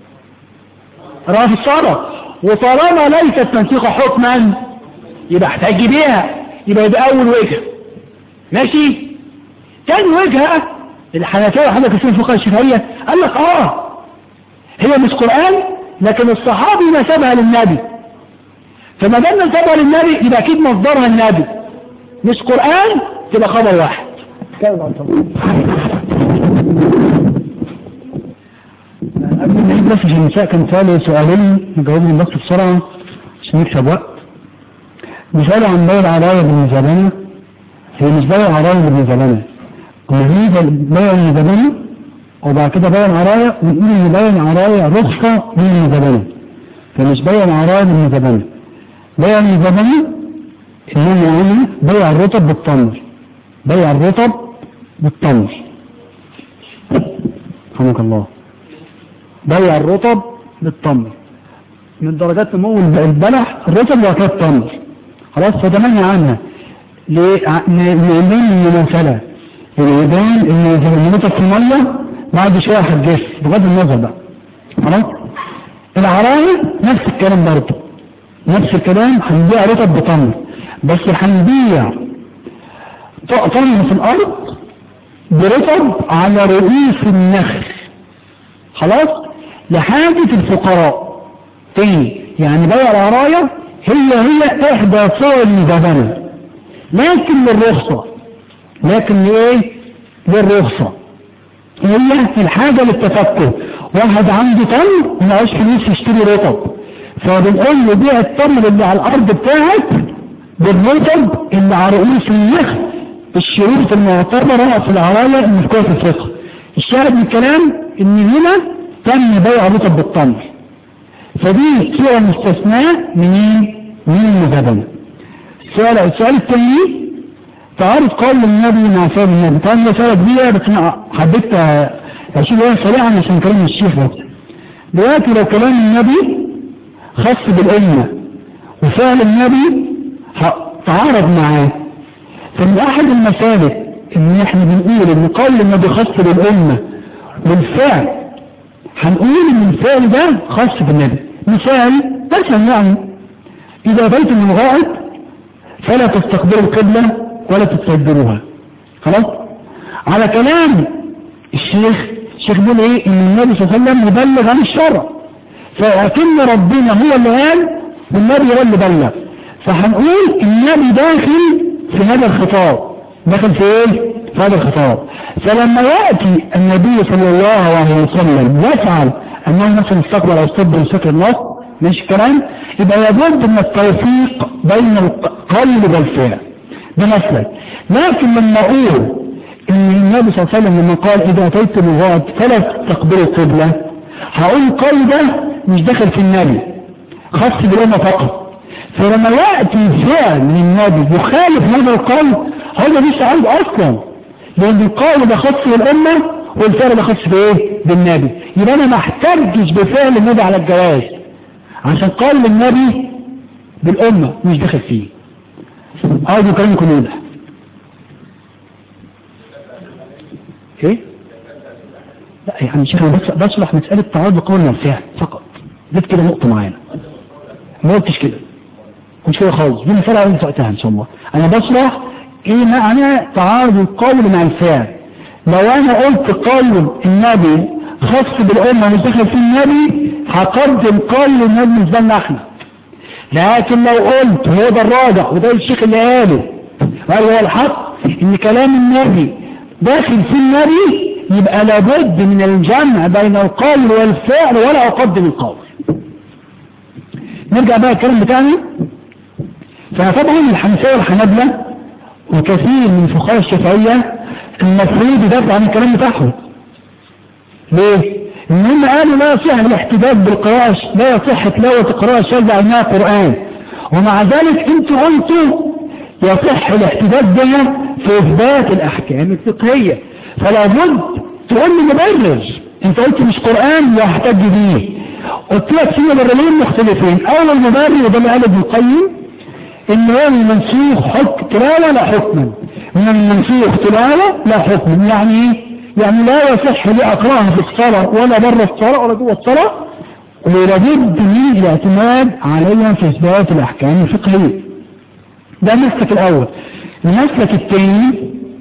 قراءة في الصلاة وطالما ليست منسوخة حكما يبقى احتاج بيها يبقى ده اول وجهة ماشي تاني وجهة الحنفية وحنفية كثير فقهاء الشافعية قال لك اه هي مش قرآن لكن الصحابي نسبها للنبي فما دام نسبها للنبي يبقى اكيد مصدرها النبي مش قرآن تبقى خبر واحد كلمة قبل ما نعيد بس عشان النساء كان سألوا سؤالين نجاوبهم بس بسرعة عشان نكسب وقت بيسألوا عن بيع العراية بالمزابنة هي مش بيع العراية بالمزابنة هي بيع المزابنة وبعد كده بيع العراية ونقول ان بيع العراية رخصة من المزابنة فمش بيع العراية بالمزابنة بيع المزابنة انما يعني بيع الرطب بالتمر بيع الرطب بالتمر رحمك الله بيع الرطب بالتمر من درجات نمو البلح الرطب وكاد التمر خلاص فتمنى عنها لعلم المماثلة العيدان اللي زي الرطب في المية بعد شوية هتجف بغض النظر بقى خلاص العراية نفس الكلام برضه نفس الكلام هنبيع رطب بتمر بس هنبيع تمر في الأرض برطب على رؤوس النخل خلاص لحاجة الفقراء تاني يعني بيع العراية هي هي احدى صور المزابنة لكن للرخصة لكن لايه للرخصة هي الحاجة للتفكر واحد عنده تمر ومعوش فلوس يشتري رطب فبنقول له بيع التمر اللي على الارض بتاعك بالرطب اللي على رؤوس النخل الشروط المعتبرة في العراية المذكورة في الفقه الشاهد من الكلام ان هنا تم بيع رطب بالتمر فدي صورة مستثناء منين من المزابنة السؤال السؤال الثاني تعرض قول النبي مع فعل النبي طبعا ده سؤال كبيرة بس انا حبيت اشيل وقت سريعا عشان كلام الشيخ بس دلوقتي لو كلام النبي خاص بالأمة وفعل النبي تعارض معاه فمن احد المسالك ان احنا بنقول ان قول النبي خاص بالأمة والفعل هنقول ان الفعل ده خاص بالنبي مثال مثلا يعني اذا بيت من غائط فلا تستقبلوا القبلة ولا تستدبروها خلاص على كلام الشيخ الشيخ بيقول ايه ان النبي صلى الله عليه وسلم مبلغ عن الشرع فأكن ربنا هو اللي قال والنبي هو اللي بلغ فهنقول النبي داخل في هذا الخطاب داخل في ايه في هذا الخطاب فلما يأتي النبي صلى الله عليه وسلم يفعل انه مثلا استقبل او استقبل شكل النص مش الكلام يبقى لابد من التوفيق بين القلب والفعل ده مسلك لكن لما اقول ان النبي صلى الله عليه وسلم لما قال اذا اتيت الغاد فلا تستقبلوا القبلة هقول القول ده مش داخل في النبي خاص بالامه فقط فلما يأتي فعل من النبي يخالف هذا القول هذا مش عيب اصلا لان القول ده خاص بالامه والفعل ده خاص بايه بالنبي يبقى انا ما احتجش بفعل النبي على الجواز عشان قول النبي بالامه مش داخل فيه ارجو كلامكم واضح ايه لا يعني شيخ انا بس بشرح مساله تعارض قول والفعل فقط جبت كده نقطه معينه ما قلتش كده مش كده خالص دي مساله قلت وقتها ان شاء الله انا بشرح ايه معنى تعارض القول مع الفعل لو انا قلت قول النبي خاص بالامه مش داخل في النبي هقدم قول النبي بالنسبه لنا احنا لكن لو قلت هو ده الراجح وده الشيخ اللي قاله وقال هو الحق ان كلام النبي داخل في النبي يبقى لابد من الجمع بين القول والفعل ولا اقدم القول نرجع بقى الكلام بتاعنا فطبعا الحنفية والحنابلة وكثير من فقهاء الشافعية المفروض يدافع عن الكلام بتاعهم ليه؟ ان هم قالوا لا يصح الاحتجاج بالقراءة لا يصح تلاوة قراءة شاذة عنها قرآن ومع ذلك انتوا قلتوا يصح الاحتجاج بها في اثبات الاحكام الفقهية فلا بد تقول لي مبرر انت قلت مش قرآن يحتج بيه قلت لك في مبررين مختلفين اول مبرر وده اللي قاله ابن القيم ان هو المنسوخ حكم تلاوة لا حكما من المنسوخ تلاوة لا حكم يعني ايه يعني لا يصح لي اقراها في الصلاة ولا بره الصلاة ولا جوه الصلاة ولابد من الاعتماد عليها في اثبات الاحكام الفقهية ده المسلك الاول المسلك الثاني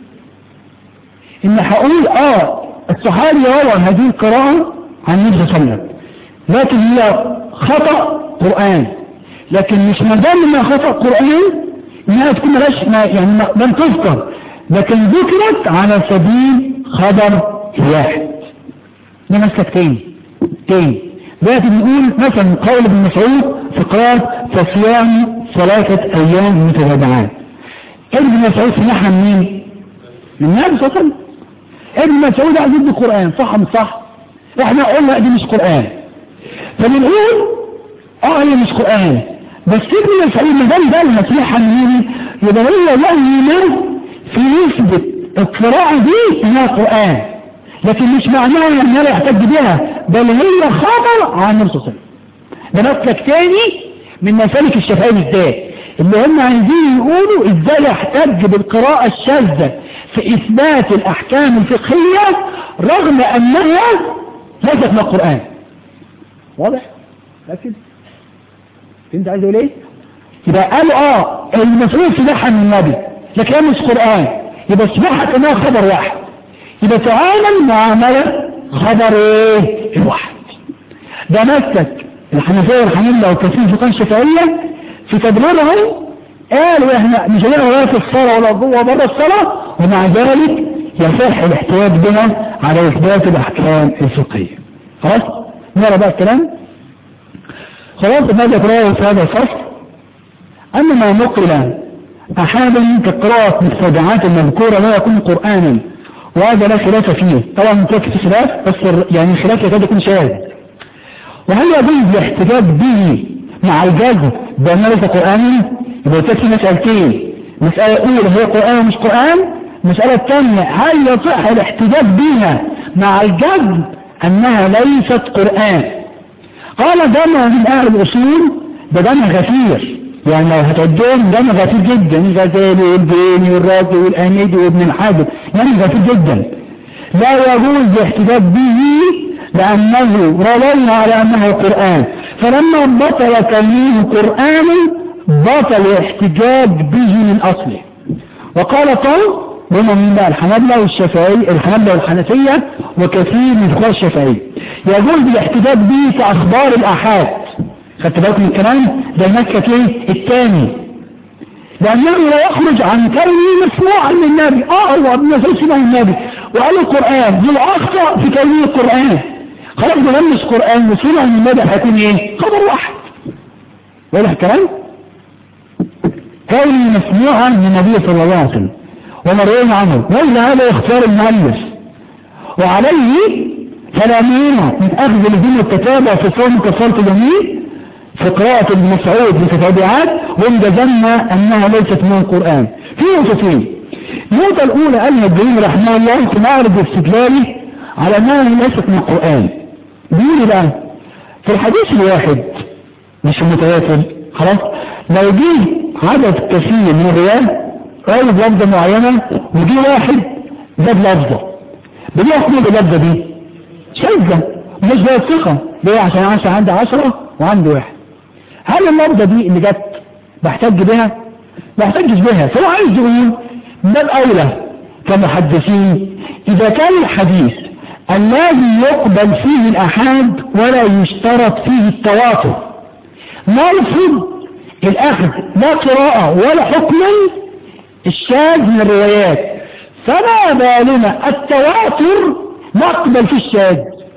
ان هقول اه الصحابي روى هذه القراءة عن النبي صلى الله عليه وسلم لكن هي خطأ قرآن لكن مش مدام انها خطأ قرآن انها تكون ملاش ما يعني لم تذكر لكن ذكرت على سبيل خبر الواحد ده مسلك تاني تاني دلوقتي بنقول مثلا قول ابن مسعود في قراءة فصيام ثلاثة أيام متتابعات ابن مسعود سمعها منين؟ من النبي صلى الله عليه وسلم ابن مسعود عايز يدي القرآن صح مش صح؟ احنا قلنا دي مش قرآن فبنقول اه هي مش قرآن بس ابن مسعود ما دام ده المسيحة منين يبقى هو له ايمان في نسبة القراءة دي انها قرآن لكن مش معناها انها لا يحتج بها بل هي خبر عن النبي صلى الله عليه وسلم ده مسلك تاني من مسالك الشافعية بالذات اللي هم عايزين يقولوا ازاي يحتج بالقراءة الشاذة في اثبات الاحكام الفقهية رغم انها ليست من القرآن واضح؟ لكن انت عايز اقول ايه؟ يبقى قالوا اه المسؤول سمعها من النبي لكن هي مش قرآن يبقى سمعها انها خبر واحد يبقى تعامل معاملة خبر ايه؟ الواحد ده مسك الحنفية والحنين لو كثير فقه الشافعية في تدبيرهم قالوا احنا مش هنقرا ولا في الصلاة ولا جوه بره الصلاة ومع ذلك يصح الاحتياج بها على اثبات الاحكام الفقهية خلاص نرى بقى الكلام خلاص ماذا قرأه في هذا الفصل أما ما نقل أحدا كقراءة مستودعات المذكورة لا يكون قرآنا وهذا لا خلاف فيه طبعا ممكن في خلاف بس يعني خلاف يكاد يكون شاذ وهل يجوز الاحتجاج به مع الجزم بأنه ليس قرآنا يبقى في مسألتين مسألة أولى هي قرآن ومش قرآن المسألة الثانية هل يصح الاحتجاج بها مع الجزم أنها ليست قرآن قال جمع من أهل الأصول ده جمع غفير يعني لو هتعدهم جمع غفير جدا الغزالي والبيني والرازي والأميدي وابن الحاجب جمع غفير جدا لا يجوز الاحتجاج به لأنه روينا على أنه قرآن فلما بطل كونه قرآن بطل الاحتجاج به من أصله وقال قول هما من بقى الحنابلة والشافعي الحنابلة والحنفية وكثير من فقهاء الشافعية يجوز الاحتجاج به في أخبار الأحاد خدت بالك من الكلام ده المسلك ايه الثاني لأنه لا يخرج عن كونه مسموعا من النبي اه هو ابن مسعود سمع النبي وقال القرآن هو أخطأ في كونه القرآن خلاص ده مش قرآن وسمع من النبي هيكون ايه خبر واحد واضح الكلام كونه مسموعا من النبي صلى الله عليه وسلم ومروين عنه وإلا هذا يختار المؤلف وعليه فلا مانع من أخذ الهدم التتابع في صوم كفارة اليمين في قراءة ابن مسعود متتابعات وإن جزمنا أنها ليست من القرآن في نقطتين النقطة الأولى أن الدين رحمه الله تنعرض استدلاله على أنها ليست من القرآن بيقول بقى في الحديث الواحد مش المتواتر خلاص لو جه عدد كثير من الروايات قال بلفظة معينة وجي واحد زاد لفظة بليه احكم باللفظة دي شاذة مش زي الثقة ليه عشان عشان عندي عشرة وعندي واحد هل اللفظة دي اللي جت بحتج بها ما احتجش بها فهو عايز يقول ما الأولى كمحدثين إذا كان الحديث الذي يقبل فيه الأحاد ولا يشترط فيه التواتر نرفض الأخذ لا قراءة ولا حكما الشاذ من الروايات فما بالنا التواتر نقبل في الشاذ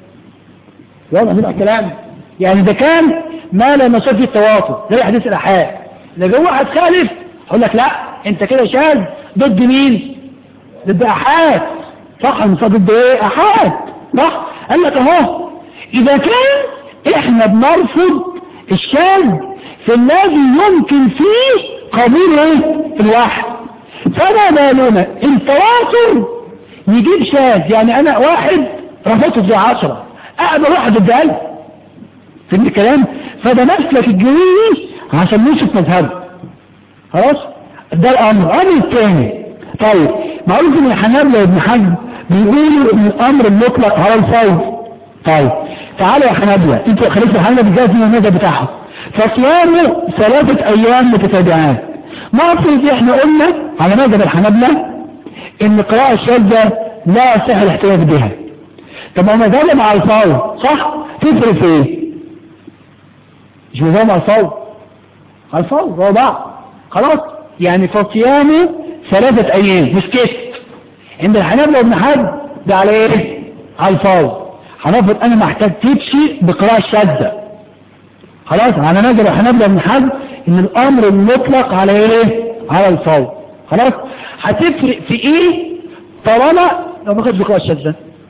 واضح من الكلام يعني ده كان ما لا نصف فيه التواتر زي حديث الأحاد لو واحد خالف يقول لك لا انت كده شاذ ضد مين ضد أحاد صح انت ضد ايه أحاد صح قال لك اهو إذا كان احنا بنرفض الشاذ في الذي يمكن فيه قبول ايه الواحد فما بالنا التواتر يجيب شاذ يعني انا واحد رفضته في عشرة اقبل واحد ضد قلب فهمت الكلام فده مسلك الجويني عشان نشوف مذهبه خلاص ده الامر الامر الثاني طيب معروف ان الحنابلة وابن حزم بيقولوا ان الامر المطلق على الفوز طيب تعالوا يا حنابلة انتوا خليفة الحنابلة بالذات من المذهب بتاعهم فصيامه ثلاثة ايام متتابعات ما افرض احنا قلنا على مذهب الحنابلة ان القراءة الشاذة لا يصح الاحتياج بها طب ما مذهب مع الفور صح تفرق في ايه مش مذهب مع الفور على الفور هو بعض خلاص يعني فصيامه ثلاثة ايام مش كده عند الحنابلة وابن حد ده على ايه على الفور هنفرض انا ما احتجتش بقراءة شاذة خلاص على نجر هنبدأ من حد ان الامر المطلق على ايه على الفور خلاص هتفرق في ايه طالما لو ما كانتش بقراءة شاذة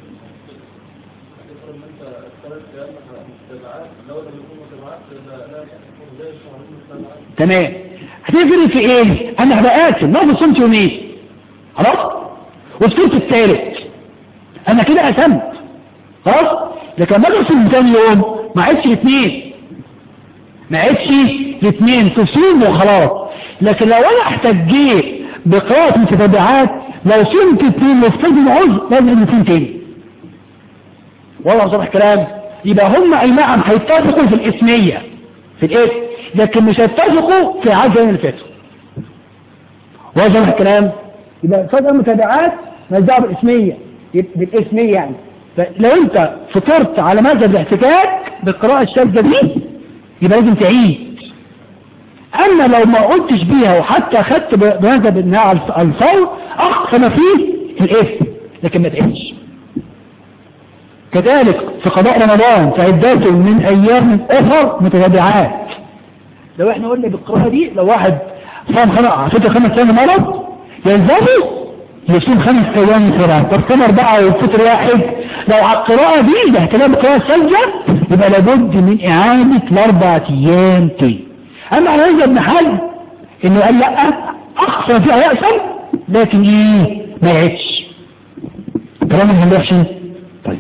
تمام هتفرق في ايه انا هبقى قاتل ما صمت يومين خلاص وفطرت الثالث انا كده قسمت خلاص لكن ما اصوم ثاني يوم ما عدش الاثنين ما عدش الاثنين تصوم وخلاص لكن لو انا احتجيت بقراءة متتابعات لو صمت اثنين وفطرت عذر لازم الاثنين تاني والله صبح كلام يبقى هم اي نعم هيتفقوا في الاسمية في الايه لكن مش هيتفقوا في عدد اللي فاتوا واضح الكلام يبقى فجأة متابعات مالهاش دعوه بالاسمية بالاسمية يعني فلو انت فطرت على مذهب الاحتكاك بالقراءة الشاذة دي يبقى لازم تعيد اما لو ما قلتش بيها وحتى اخدت بمذهب انها على الفور اقصى ما فيه الاثم لكن ما تعيدش كذلك في قضاء رمضان فعدته من ايام اخر متتابعات لو احنا قلنا بالقراءة دي لو واحد صام خمس فترة خمس ايام مرض يلزمه يصوم خمس ايام صلاة طب كم اربعة وفطر واحد لو على القراءة دي ده كلام القراءة السلجة يبقى لابد من اعادة الاربع ايام تاني اما على هذا ابن حزم انه قال لا اقصى فيها يأسم لكن ايه ما يعدش كلام ما نروحش طيب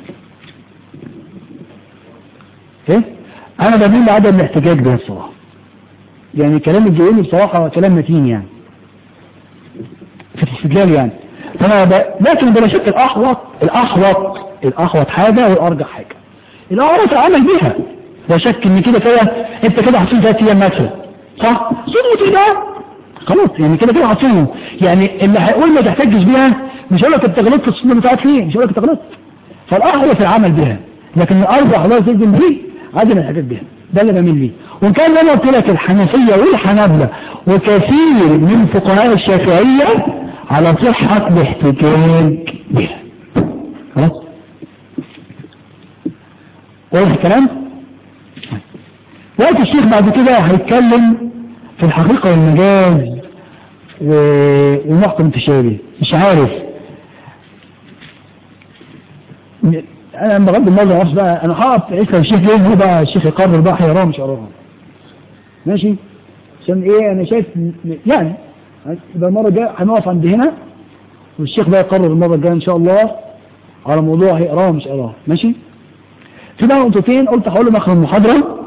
ايه انا بميل لعدم الاحتجاج ده الصراحة يعني كلام الجويني بصراحة كلام متين يعني في الاستدلال يعني فانا ب... لكن بلا شك الاحوط الاحوط الاحوط حاجة والارجح حاجة الاحوط عمل بيها لا شك ان كده كده انت كده هتصوم ثلاث ايام مثلا صح صوم كده خلاص يعني كده كده هتصوم يعني اللي هيقول ما تحتاجش بيها مش هقول لك انت غلطت في الصوم بتاعك ليه مش هقول لك انت غلطت فالاحوط العمل بها لكن الارجح الله يلزم به عدم الحاجات بها ده اللي بميل ليه وان كان انا قلت لك الحنفيه والحنابله وكثير من فقهاء الشافعيه على صحه الاحتجاج بها خلاص واضح الكلام وقت الشيخ بعد كده هيتكلم في الحقيقة والمجاز والمحكم التشابه مش عارف انا بغض النظر عارف بقى انا هقف اسال الشيخ ليه هو بقى الشيخ يقرر بقى هيقراها مش هيقراها ماشي عشان ايه انا شايف يعني يبقى المره الجايه هنقف عند هنا والشيخ بقى يقرر المره الجايه ان شاء الله على موضوع هيقراها مش هيقراها ماشي في بقى نقطتين قلت هقولهم اخر المحاضره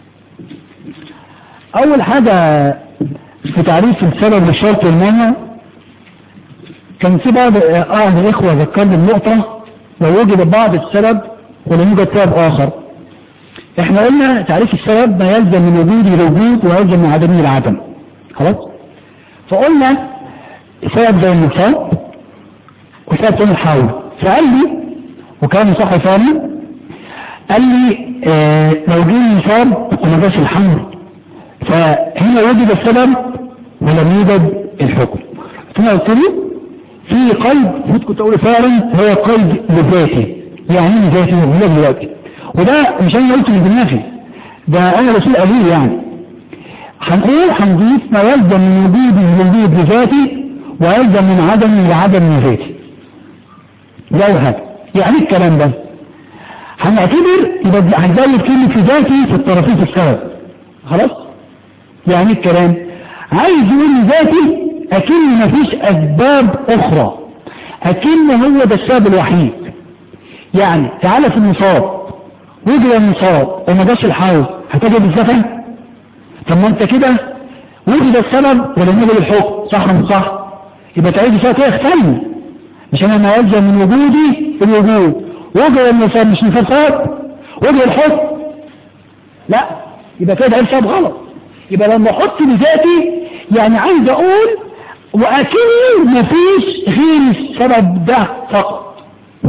اول حاجه في تعريف السبب والشرط والمانع كان في بعض اهل الاخوه ذكرني النقطه لو وجد بعض السبب ولم يوجد سبب اخر احنا قلنا تعريف السبب ما يلزم من وجوده الوجود ويلزم من عدمه العدم خلاص فقلنا سبب زي النصاب وسبب تاني الحول فقال لي وكان صح ثاني قال لي اه لو جه النصاب وما جاش الحمل فهنا وجد السبب ولم يوجد الحكم ثم قلت له في قيد كنت كنت اقول فعلا هو قيد لذاته يعني ايه ذاته هو دلوقتي وده مش انا قلت من دماغي ده انا رسول قليل يعني هنقول هنضيف ما يلزم من وجوده للوجود لذاته ويلزم من عدم لعدم ذاته ده حاجه يعني الكلام ده هنعتبر يبقى هنزود كلمه في ذاتي في الطرفين في السبب خلاص يعني الكلام عايز يقول ذاتي اكن مفيش اسباب اخرى اكن هو ده السبب الوحيد يعني تعالى في النصاب وجد النصاب وما جاش الحوض هتجد الزفن طب ما انت كده وجد السبب ولم يوجد الحكم صح ولا مش صح يبقى تعيد فيها كده اختلنا مش انا ما يلزم من وجودي الوجود وجد النصاب مش نصاب وجد الحكم لا يبقى كده ده السبب غلط يبقى لما احط لذاتي يعني عايز اقول واكيد مفيش غير السبب ده فقط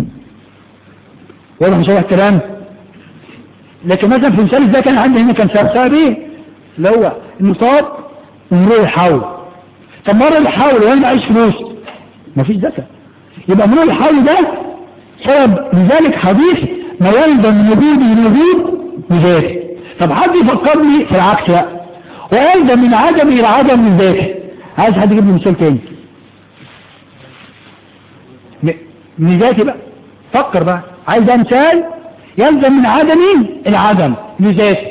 واضح مش هو الكلام لكن مثلا في مثال ده كان عندي هنا كان سبب سبب ايه اللي هو النصاب ومرور الحول طب مرور الحول وانا معيش فلوس مفيش زكاة يبقى مرور الحول ده سبب لذلك حديث ما يلزم من وجود من وجود بذاته طب حد يفكرني في العكس بقى ويلزم من عدم الى عدم من ذاته عايز حد يجيب لي مثال تاني م- من ذاتي بقى فكر بقى عايز ده مثال يلزم من عدم الى عدم من ذاتي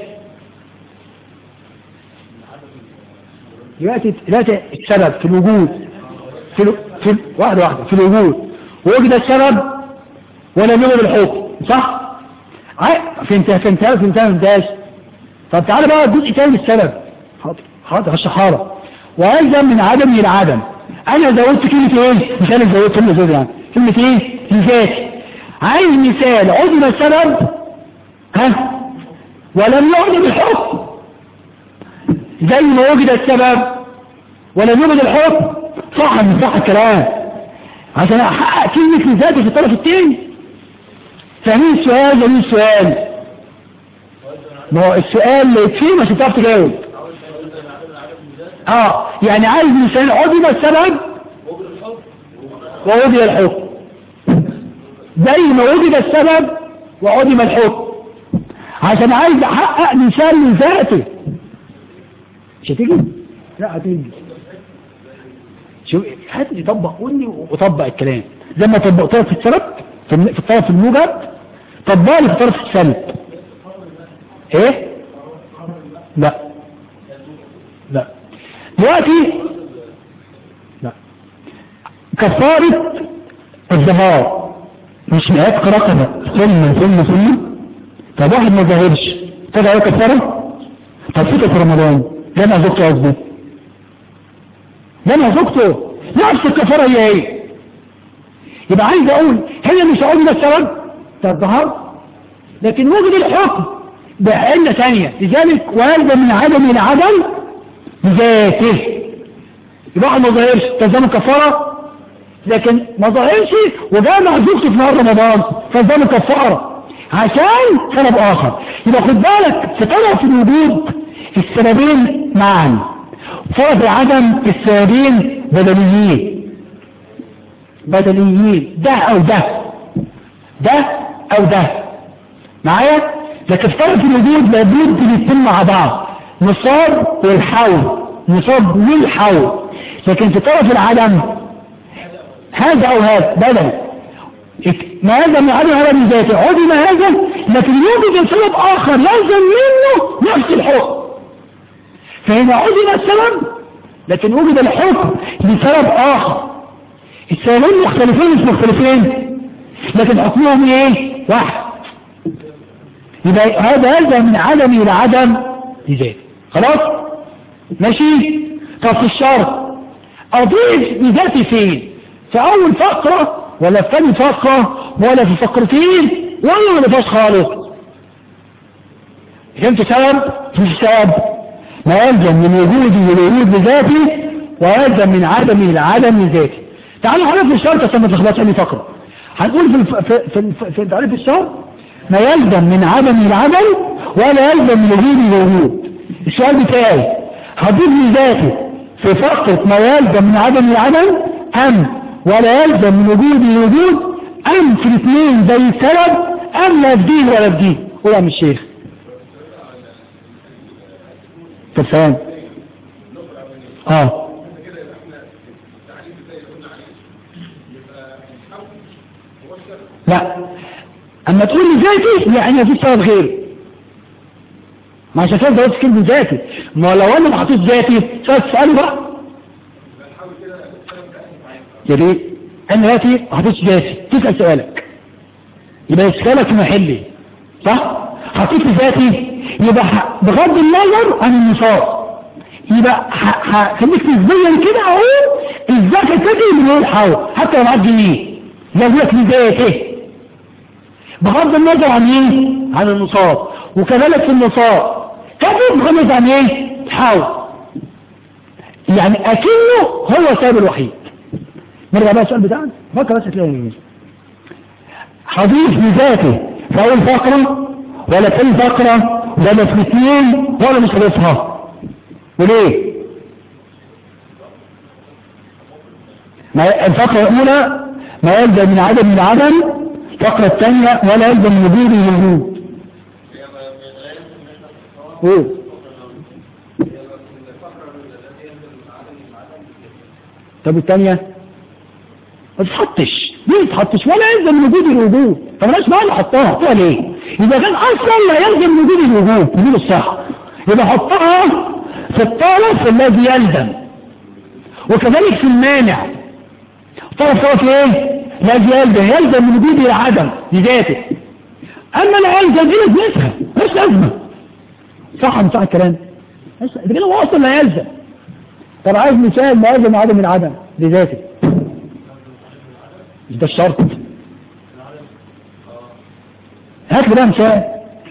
دلوقتي دلوقتي السبب في الوجود في, ال... في ال... واحدة واحدة في الوجود ووجد السبب ولم يوجد الحكم صح؟ عاي... فهمتها فهمتها فهمتها فهمتهاش طب تعالى بقى الجزء تاني من السبب حاضر حاضر هشرحها لك ويلزم من عدم الى عدم انا زودت كلمة ايه؟ مش انا زودت كلمة زود يعني كلمة ايه؟ لذاتي عايز مثال عدم السبب ها ولم يعدم الحكم زي ما وجد السبب ولم يوجد الحكم صح من صح الكلام عشان احقق كلمة لذاتي في الطرف التاني فاهمين السؤال جميل السؤال ما هو السؤال اللي فيه مش هتعرف تجاوب اه يعني عايز مثال عدم السبب ووجد الحكم زي ما وجد السبب وعدم الحكم عشان عايز احقق مثال لذاته مش هتيجي لا هتيجي شوف هات لي طبق قولي وطبق الكلام زي ما طبقتها في السبب في الم- في الطرف الموجب طبق لي في طرف السلب ايه لا لا دلوقتي لا كفارة الظهار مش مئات رقبة ثم ثم ثم طب واحد ما ظهرش تدعي عليه كفارة طب فكرة في رمضان جمع زوجته قصدي جمع زوجته نفس الكفارة هي ايه يبقى عايز اقول هي مش عملة السبب ده الظهر لكن وجد الحكم بعلة ثانية لذلك ويلزم من عدم الى عدم بذاته يبقى واحد ما ظهرش تلزمه كفارة لكن ما ظهرش وجامع زوجته في نهار رمضان فالزمه كفارة عشان سبب اخر يبقى خد بالك في طرف الوجود السببين معا فرض عدم السببين بدليين بدليين ده او ده ده او ده معايا لكن في طرف الوجود لابد الاثنين مع بعض نصاب والحول نصاب والحول لكن في طرف العدم هذا او هذا بدل ما هذا من عدم هذا من ذاته عدم هذا لكن يوجد سبب اخر يلزم منه نفس الحكم فهنا عدم السبب لكن وجد الحكم لسبب اخر السببين مختلفين مش مختلفين لكن حكمهم ايه واحد يبقى هذا يلزم من عدم الى عدم لذاته خلاص ماشي طب في الشرط اضيف لذاتي فين في اول فقرة ولا في ثاني فقرة ولا في فقرتين ولا ما فيهاش خالص فهمت سبب مش سبب ما يلزم من وجودي للوجود لذاتي ويلزم من عدمي لعدم لذاتي تعالوا هنعرف الشرط عشان ما تخبطش اي فقرة هنقول في الف... في في, في تعريف الشرط ما يلزم من عدم لعدم ولا يلزم من وجودي لوجود السؤال بتاعي هضيف لذاتي في فقرة ما يلزم من عدم لعدم ام ولا يلزم من وجودي لوجود ام في الاثنين زي السبب ام لا في دين ولا في دين قول يا عم الشيخ طب ثواني اه لا اما تقول لي ذاتي يعني مفيش سبب غيره ما عشان كده قلت كلمه ذاتي ما لو انا ما حطيت ذاتي تساله بقى يا ريت انا دلوقتي ما حطيتش ذاتي تسال سؤالك يبقى سؤالك في محلي صح حطيت ذاتي يبقى ح- بغض النظر عن النصاب يبقى ح- ح- خليك نسبيا كده اهو الزكاه تجي من غير حول حتى لو معاك جنيه لازمك لذاته بغض النظر عن ايه عن النصاب وكذلك في النصاب كذب بغض النظر عن ايه حول يعني اكنه هو السبب الوحيد نرجع بقى السؤال بتاعنا فكر بس تلاقي ايه حضيف لذاته في اول فقرة ولا في فقرة ولا في اثنين ولا مش حضيفها وليه ما الفقرة الاولى ما يلزم من عدم من عدم الفقرة الثانية ولا يلزم وجود الوجود قول طب الثانية ما تتحطش ليه ما تتحطش ولا يلزم وجود الوجود طب مالهاش معنى حطها حطها ليه اذا كان اصلا لا يلزم وجود الوجود وجود الصحة يبقى حطها في الطرف الذي يلزم وكذلك في المانع طرف طرف ايه الذي يلزم يلزم من وجود العدم لذاته اما لا يلزم ايه نسخة مش لازمة صح مش صح الكلام مش ده كده هو اصلا لا يلزم طب عايز مثال ما يلزم عدم العدم لذاته مش ده الشرط هات لي بقى مثال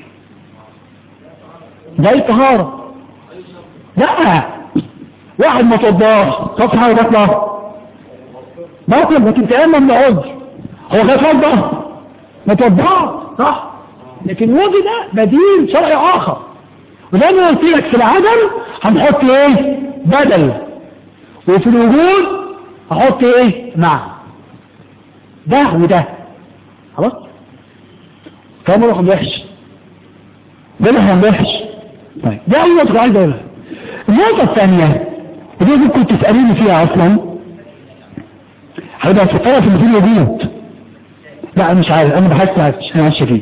زي الطهارة لا واحد ما توضاش طب حاجة بطلع باطل لكن تأمن من عذر هو غير توضى ما توضاش صح لكن وجد بديل شرعي آخر وزي ما قلت لك في العدم هنحط ايه بدل وفي الوجود هحط ايه مع ده وده خلاص كم رقم وحش ده رقم وحش طيب ده اول نقطه عايز اقولها النقطه الثانيه ودي ممكن تساليني فيها اصلا هيبقى في الطرف اللي فيه الوجود لا انا مش عارف انا بحثت انا ماشي فيه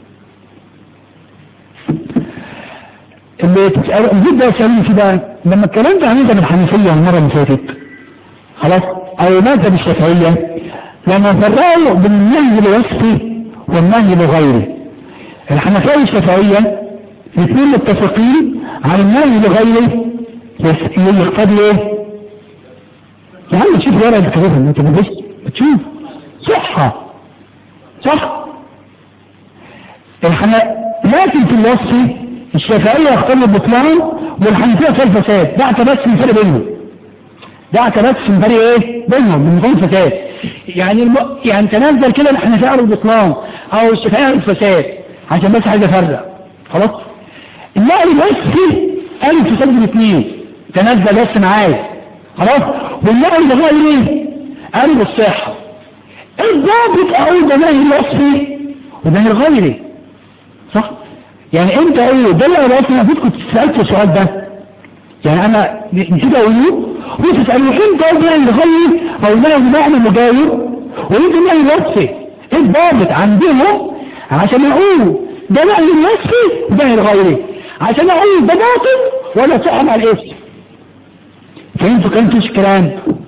اللي تسأل الجد ده يسألني في ده لما اتكلمت عن مذهب الحنفية المرة اللي فاتت خلاص او مذهب الشافعية لما فرقوا بين النهي الوصفي والنهي لغيره الحنفية الشافعية الاثنين متفقين على النهي لغيره يقتضي ايه؟ يا عم تشوف ورقة الكتابة انت بتبص بتشوف صحة صح الحنا لكن في الوصف الشافعية يختار البطلان والحنفية في الفساد ده اعتبس من فرق بينهم ده اعتبس من فرق ايه بينهم من غير فساد يعني الم... يعني تنزل كده الحنفية على البطلان او الشافعية على الفساد عشان بس عايز افرق خلاص النهي الوصفي قال الفساد بالاثنين تنزل بس معايا خلاص والنهي اللي هو ايه قال بالصحة الضابط اقول ده نهي الوصفي ونهي الغيري صح يعني انت ايه ده اللي انا اصلا المفروض كنت سالت السؤال ده يعني انا نسيت اقوله وانت تسالني انت قصدي يعني الغير او ده بمعنى مجاور وانت نهي الوصفي ايه الضابط عندهم عشان اقول ده نهي الوصفي وده الغيري عشان اقول ده باطل ولا صح مع الاسم فهمتوا كلمتوش كلام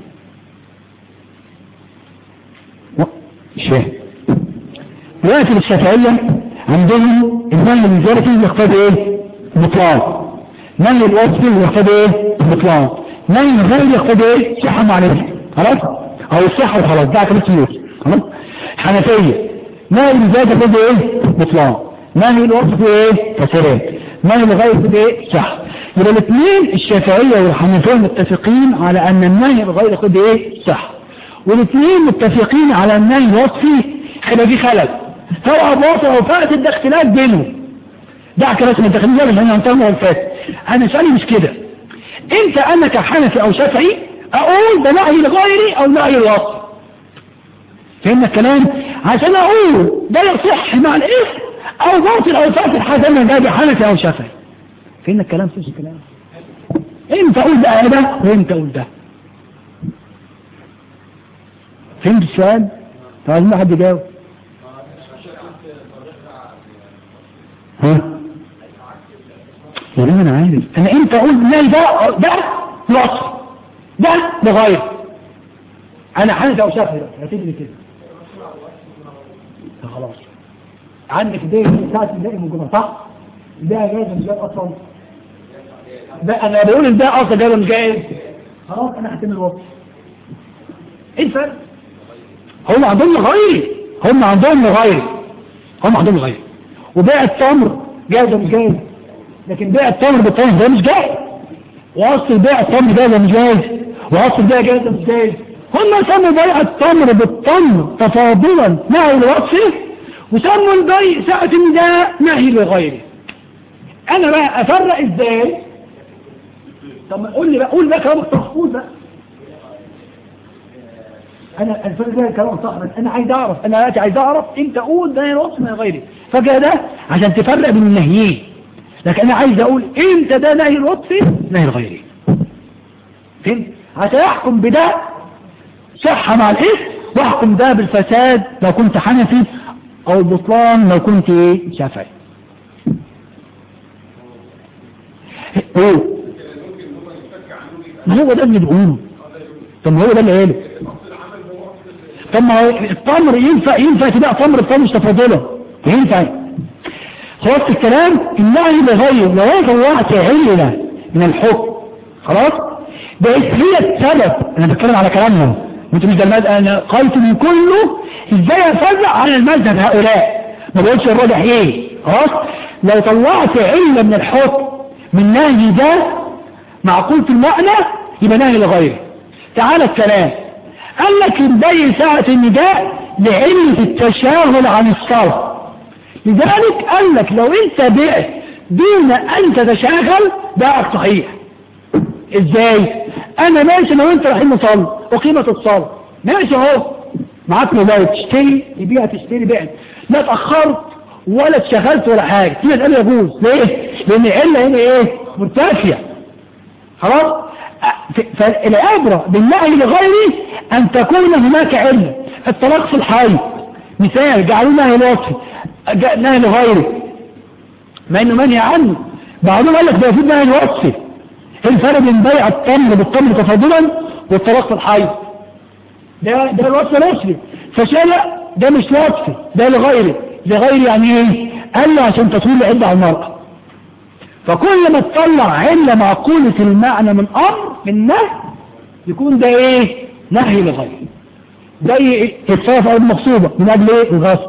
مش فاهم دلوقتي الشافعية عندهم النهي من ذلك يقتضي ايه مطلق نهي الوصف يقتضي ايه مطلق نهي الغير يقتضي ايه صحة معلمة خلاص او الصحة وخلاص ده كلمة سيوت خلاص حنفية نهي من ذلك يقتضي ايه مطلق نهي الوصف ايه فسرين نهي الغير يقتضي ايه صح يبقى الاثنين الشافعية والحنفية متفقين على ان النهي الغير يقتضي ايه صح والاثنين متفقين على النهي الوصفي هيبقى في خلل سواء باطل او فاسد ده اختلاف بينهم دعك بس من تخليل من هنا انتهى الفاسد انا سؤالي مش كده انت انا كحنفي او شافعي اقول ده نهي لغيري او نهي الوصف فهمنا الكلام عشان اقول ده يصح مع الاسم او باطل او فاسد حسب ده بحنفي او شافعي فهمنا الكلام فيش الكلام امتى اقول ده ده وامتى اقول ده فهمت السؤال طب عايزين حد يجاوب ها يا ريت انا عارف انا امتى اقول لا ده ده وصف ده لغايه انا حنفي او شافعي هتدري كده خلاص عندك دي ساعه الباقي من جمله صح ده جايز مش جايز اصلا ده انا بقول ان ده اصلا جايز مش جايز خلاص انا هتم الوصف ايه الفرق هم عندهم لغيري هم عندهم لغيري هم عندهم لغيري وبيع التمر جاهز مش جاهز لكن بيع التمر بالتمر ده مش جاهز واصل بيع التمر ده مش جاهز واصل بيع جاهز مش جاهز هم سموا بيع التمر بالتمر تفاضلا نهي الوصف وسموا البيع ساعة ان ده نهي لغيره انا بقى افرق ازاي طب ما قول لي بقى قول بقى كلامك تخفوز بقى انا الفرق ده كلام صح بس انا عايز اعرف انا دلوقتي عايز اعرف انت قول ده الوصف من غيري فجاه ده عشان تفرق بين النهيين لكن انا عايز اقول انت ده نهي الوصف نهي الغيري فهمت عشان احكم بده صحة مع الاسم واحكم ده بالفساد لو كنت حنفي او البطلان لو كنت ايه شافعي ايه ما هو ده اللي بيقوله طب ما هو ده اللي قاله طب ما هو التمر ينفع ينفع تبقى تمر التمر مش تفاضله ينفع خلاص الكلام النهي بغير لو انا طلعت علة من الحكم خلاص بقت هي السبب انا بتكلم على كلامهم انت مش ده المذهب انا قلت من كله ازاي افرع عن المذهب هؤلاء ما بقولش الراجح ايه خلاص لو طلعت علة من الحكم من نهي ده معقول في المعنى يبقى نهي لغيره تعالى الكلام قال لك البي ساعة النداء لعلة التشاغل عن الصلاة لذلك قال لك لو انت بعت دون ان تتشاغل بقى صحيح ازاي انا ماشي لو انت رايحين نصلي وقيمة الصلاة ماشي اهو معاك موبايل تشتري تبيع تشتري بعت لا اتأخرت ولا اتشغلت ولا حاجة تيجي تقول يجوز ليه لان العلة هنا ايه مرتفية خلاص فالعبرة بالنهي لغيره ان تكون هناك علة الطلاق في الحي مثال جعلوا نهي لوصفي نهي لغيره ما انه منهي عنه بعضهم قال لك ده يفيد نهي لوصفي ايه الفرق بين بيع التمر بالتمر تفاضلا والطلاق في الحي ده ده الوصف الوصفي فشارع ده مش وصفي ده لغيره لغير يعني ايه قال له عشان تطويل العدة على المرأة فكل ما تطلع علة معقولة المعنى من امر من نهي يكون ده ايه نهي لغير زي الصرف او المقصوبة من اجل ايه الغصب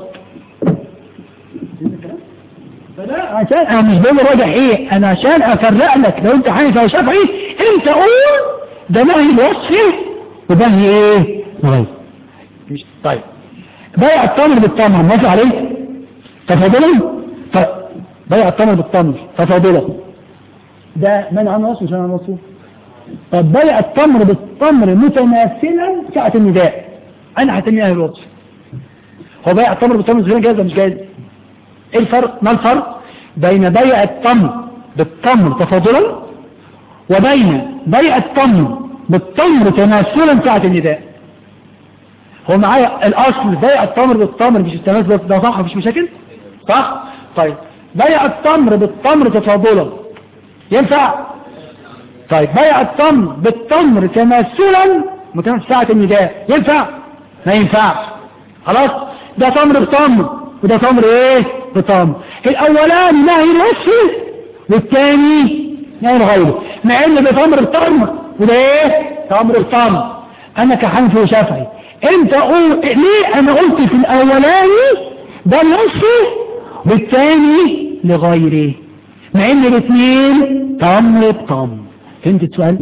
فلا عشان انا مش بقول راجع ايه انا عشان افرق لك لو انت حنفي او شافعي انت قول ده نهي الوصفي وده نهي ايه غير مش طيب بيع التمر بالتمر موافق عليه تفاضلا ف... بيع التمر بالتمر تفاضلا ده منع عن وصف مش عن وصف طب بيع التمر بالتمر متماثلا ساعة النداء انا هتنيها الوصف هو بيع التمر بالتمر غير جاهز مش جاهز ايه الفرق ما الفرق بين بيع التمر بالتمر تفاضلا وبين بيع التمر بالتمر تماثلا ساعة النداء هو معايا الاصل بيع التمر بالتمر مش التماثل ده صح مفيش مشاكل صح طيب بيع التمر بالتمر تفاضلا ينفع طيب بيع التمر بالتمر تماثلا متماثل ساعة النداء ينفع ما ينفعش خلاص ده تمر بتمر وده تمر ايه بتمر الاولاني نهي الوصف والثاني نهي غيره مع ان ده تمر بتمر وده ايه تمر بتمر انا كحنفي وشافعي انت قول ليه انا قلت في الاولاني ده الوصف والثاني لغيره مع ان الاثنين تمر بتمر فهمت السؤال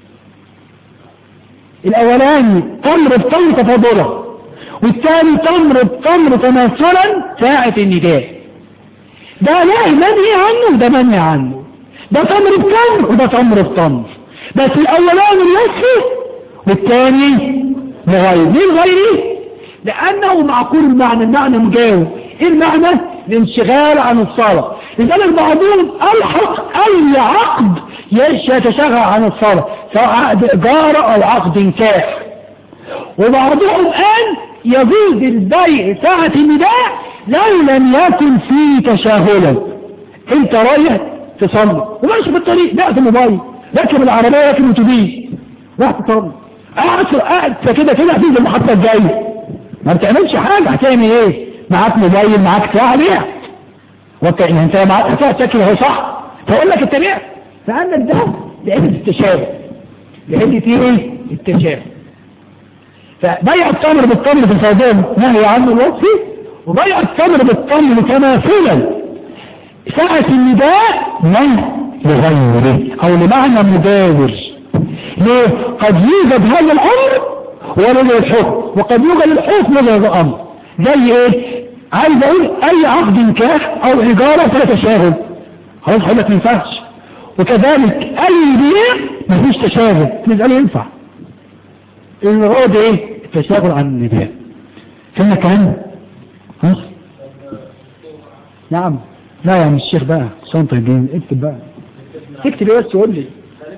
الاولاني تمر بتمر تفاضلا والثاني تمر بتمر تماثلا ساعة النداء ده نهي منهي عنه وده منهي عنه ده تمر بتمر وده تمر بتمر بس الاولاني الوصف والثاني لغير ليه لغيره لانه معقول المعنى المعنى مجاوب ايه المعنى الانشغال عن الصلاة لذلك بعضهم الحق اي عقد يتشغل عن الصلاة سواء عقد اجارة او عقد نكاح وبعضهم قال يجوز البيع ساعة النداء لو لم يكن فيه تشاغلا انت رايح تصلي وماشي في الطريق بعت الموبايل ركب العربية ركب الاتوبيس راح تصلي قاعد قاعد كده كده في المحطة الجاية ما بتعملش حاجة هتعمل ايه معاك موبايل معاك ساعة بيعت وانت انت معاك ساعة شكل هو صح فاقول لك انت بيعت فعندك ده لعلة التشابه لعلة ايه التشابه فبيع التمر بالتمر في الفوضان نهي عنه الوصفي وبيع التمر بالتمر تماثلا ساعة النداء نهي لغيره او لمعنى مجاور ليه قد يوجد هذا الامر ولا الحكم وقد يوجد الحكم ولا الامر زي ايه عايز اقول اي عقد نكاح او اجارة فلا تشاغل خلاص هقول لك ما ينفعش وكذلك اي بيع مفيش تشاغل نسأل ينفع المراد ايه التشاغل عن النداء فهمنا كلام ها نعم لا يا عم الشيخ بقى صنط الدين اكتب بقى اكتب ايه بس قول لي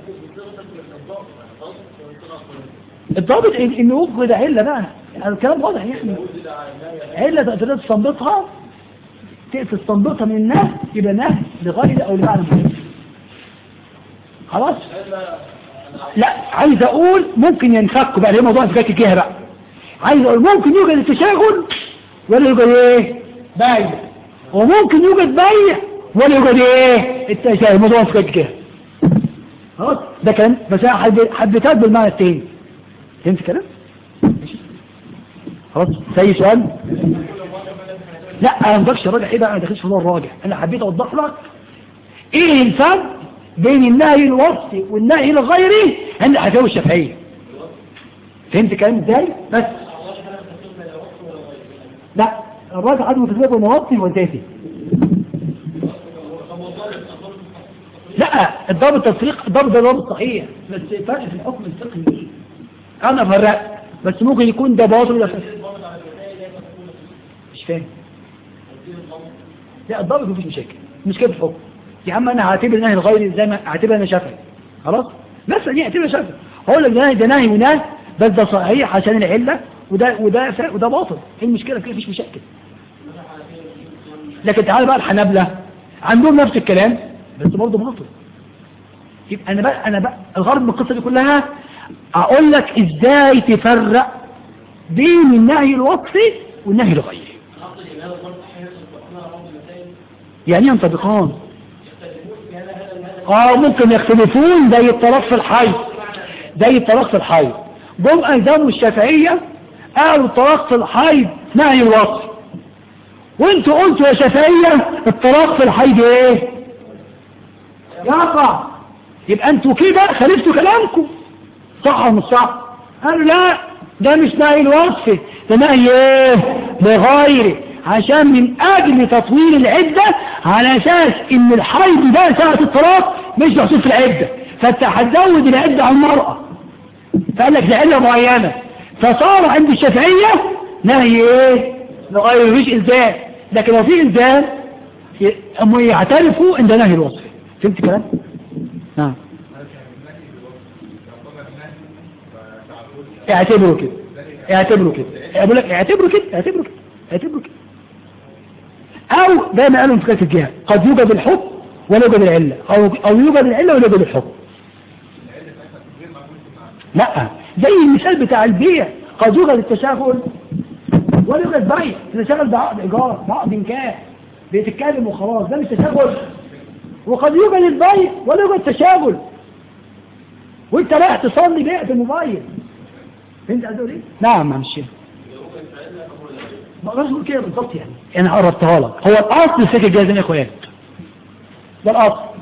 الضابط إن- انه يفقد علة بقى يعني الكلام واضح يعني علة تقدر تستنبطها تستنبطها من النهي يبقى نهي لغير او لمعنى مهم خلاص لا عايز اقول ممكن ينفك بقى ليه موضوع انفكاك الجهه بقى عايز اقول ممكن يوجد التشاغل ولا يوجد ايه بيع وممكن يوجد بيع ولا يوجد ايه التشاغل موضوع انفكاك الجهه خلاص ده كلام بس انا حب- حبيتها بالمعنى التاني فهمت كلام ماشي. خلاص زي سؤال لا انا ما بدكش الراجع ايه بقى انا داخلش في موضوع الراجع انا حبيت اوضح لك ايه الفرق بين النهي الوصفي والنهي الغيري عند الحنفيه والشافعيه فهمت كلام ازاي بس لا الراجع عدم تسبيق ونوصي وانتهي لا الضابط التفريق الضابط ده ضابط صحيح بس فرق في الحكم الفقهي انا فرقت بس ممكن يكون ده باطل ولا فاسد مش فاهم لا الضابط مفيش مشاكل مشكله في الحكم يا عم انا هعتبر نهي الغير زي ما هعتبر انا شافعي خلاص بس دي اعتبر شافعي هقول لك ده نهي ده نهي ونهي بس ده صحيح عشان العله وده وده فا- وده باطل ايه المشكله كده مفيش مشاكل لكن تعالى بقى الحنابلة عندهم نفس الكلام بس برضه باطل يبقى انا بقى انا بقى الغرض من القصه دي كلها اقول لك ازاي تفرق بين النهي الوصفي والنهي الغيري يعني ينطبقان اه ممكن يختلفون زي الطلاق في الحي زي الطلاق في الحي جم ايضا الشافعية قالوا الطلاق في الحي نهي الوصف وانتوا قلتوا يا شافعية الطلاق في الحي ده ايه يقع يبقى انتوا كده خالفتوا كلامكم صح ولا مش صح قالوا لا ده مش نهي الوصف ده نهي ايه لغيره عشان من اجل تطويل العدة على اساس ان الحيض ده ساعة الطلاق مش محسوب في العدة فانت هتزود العدة على المرأة فقال لك لعلة معينة فصار عند الشافعية نهي ايه لغيره مفيش الزام لكن لو في الزام ي- هم يعترفوا ان ده نهي الوصف فهمت كلام؟ نعم اعتبروا كده اعتبروا كده اقول لك اعتبروا كده اعتبروا كده اعتبروا كده او زي ما قالوا في كلمه الجهه قد يوجد الحكم ولا يوجد العله او او يوجد العله ولا يوجد الحكم لا زي المثال بتاع البيع قد يوجد التشاغل ولا يوجد بيع التشاغل ده عقد ايجار ده عقد نكاح بيتكلم وخلاص ده مش تشاغل وقد يوجد البيع ولا يوجد تشاغل وانت رايح تصلي بعت الموبايل فهمت عايز اقول ايه؟ نعم يا مشي ما اقدرش اقول كده بالظبط يعني انا قربتها لك هو الاصل السكه الجاهزين يا اخوات ده الاصل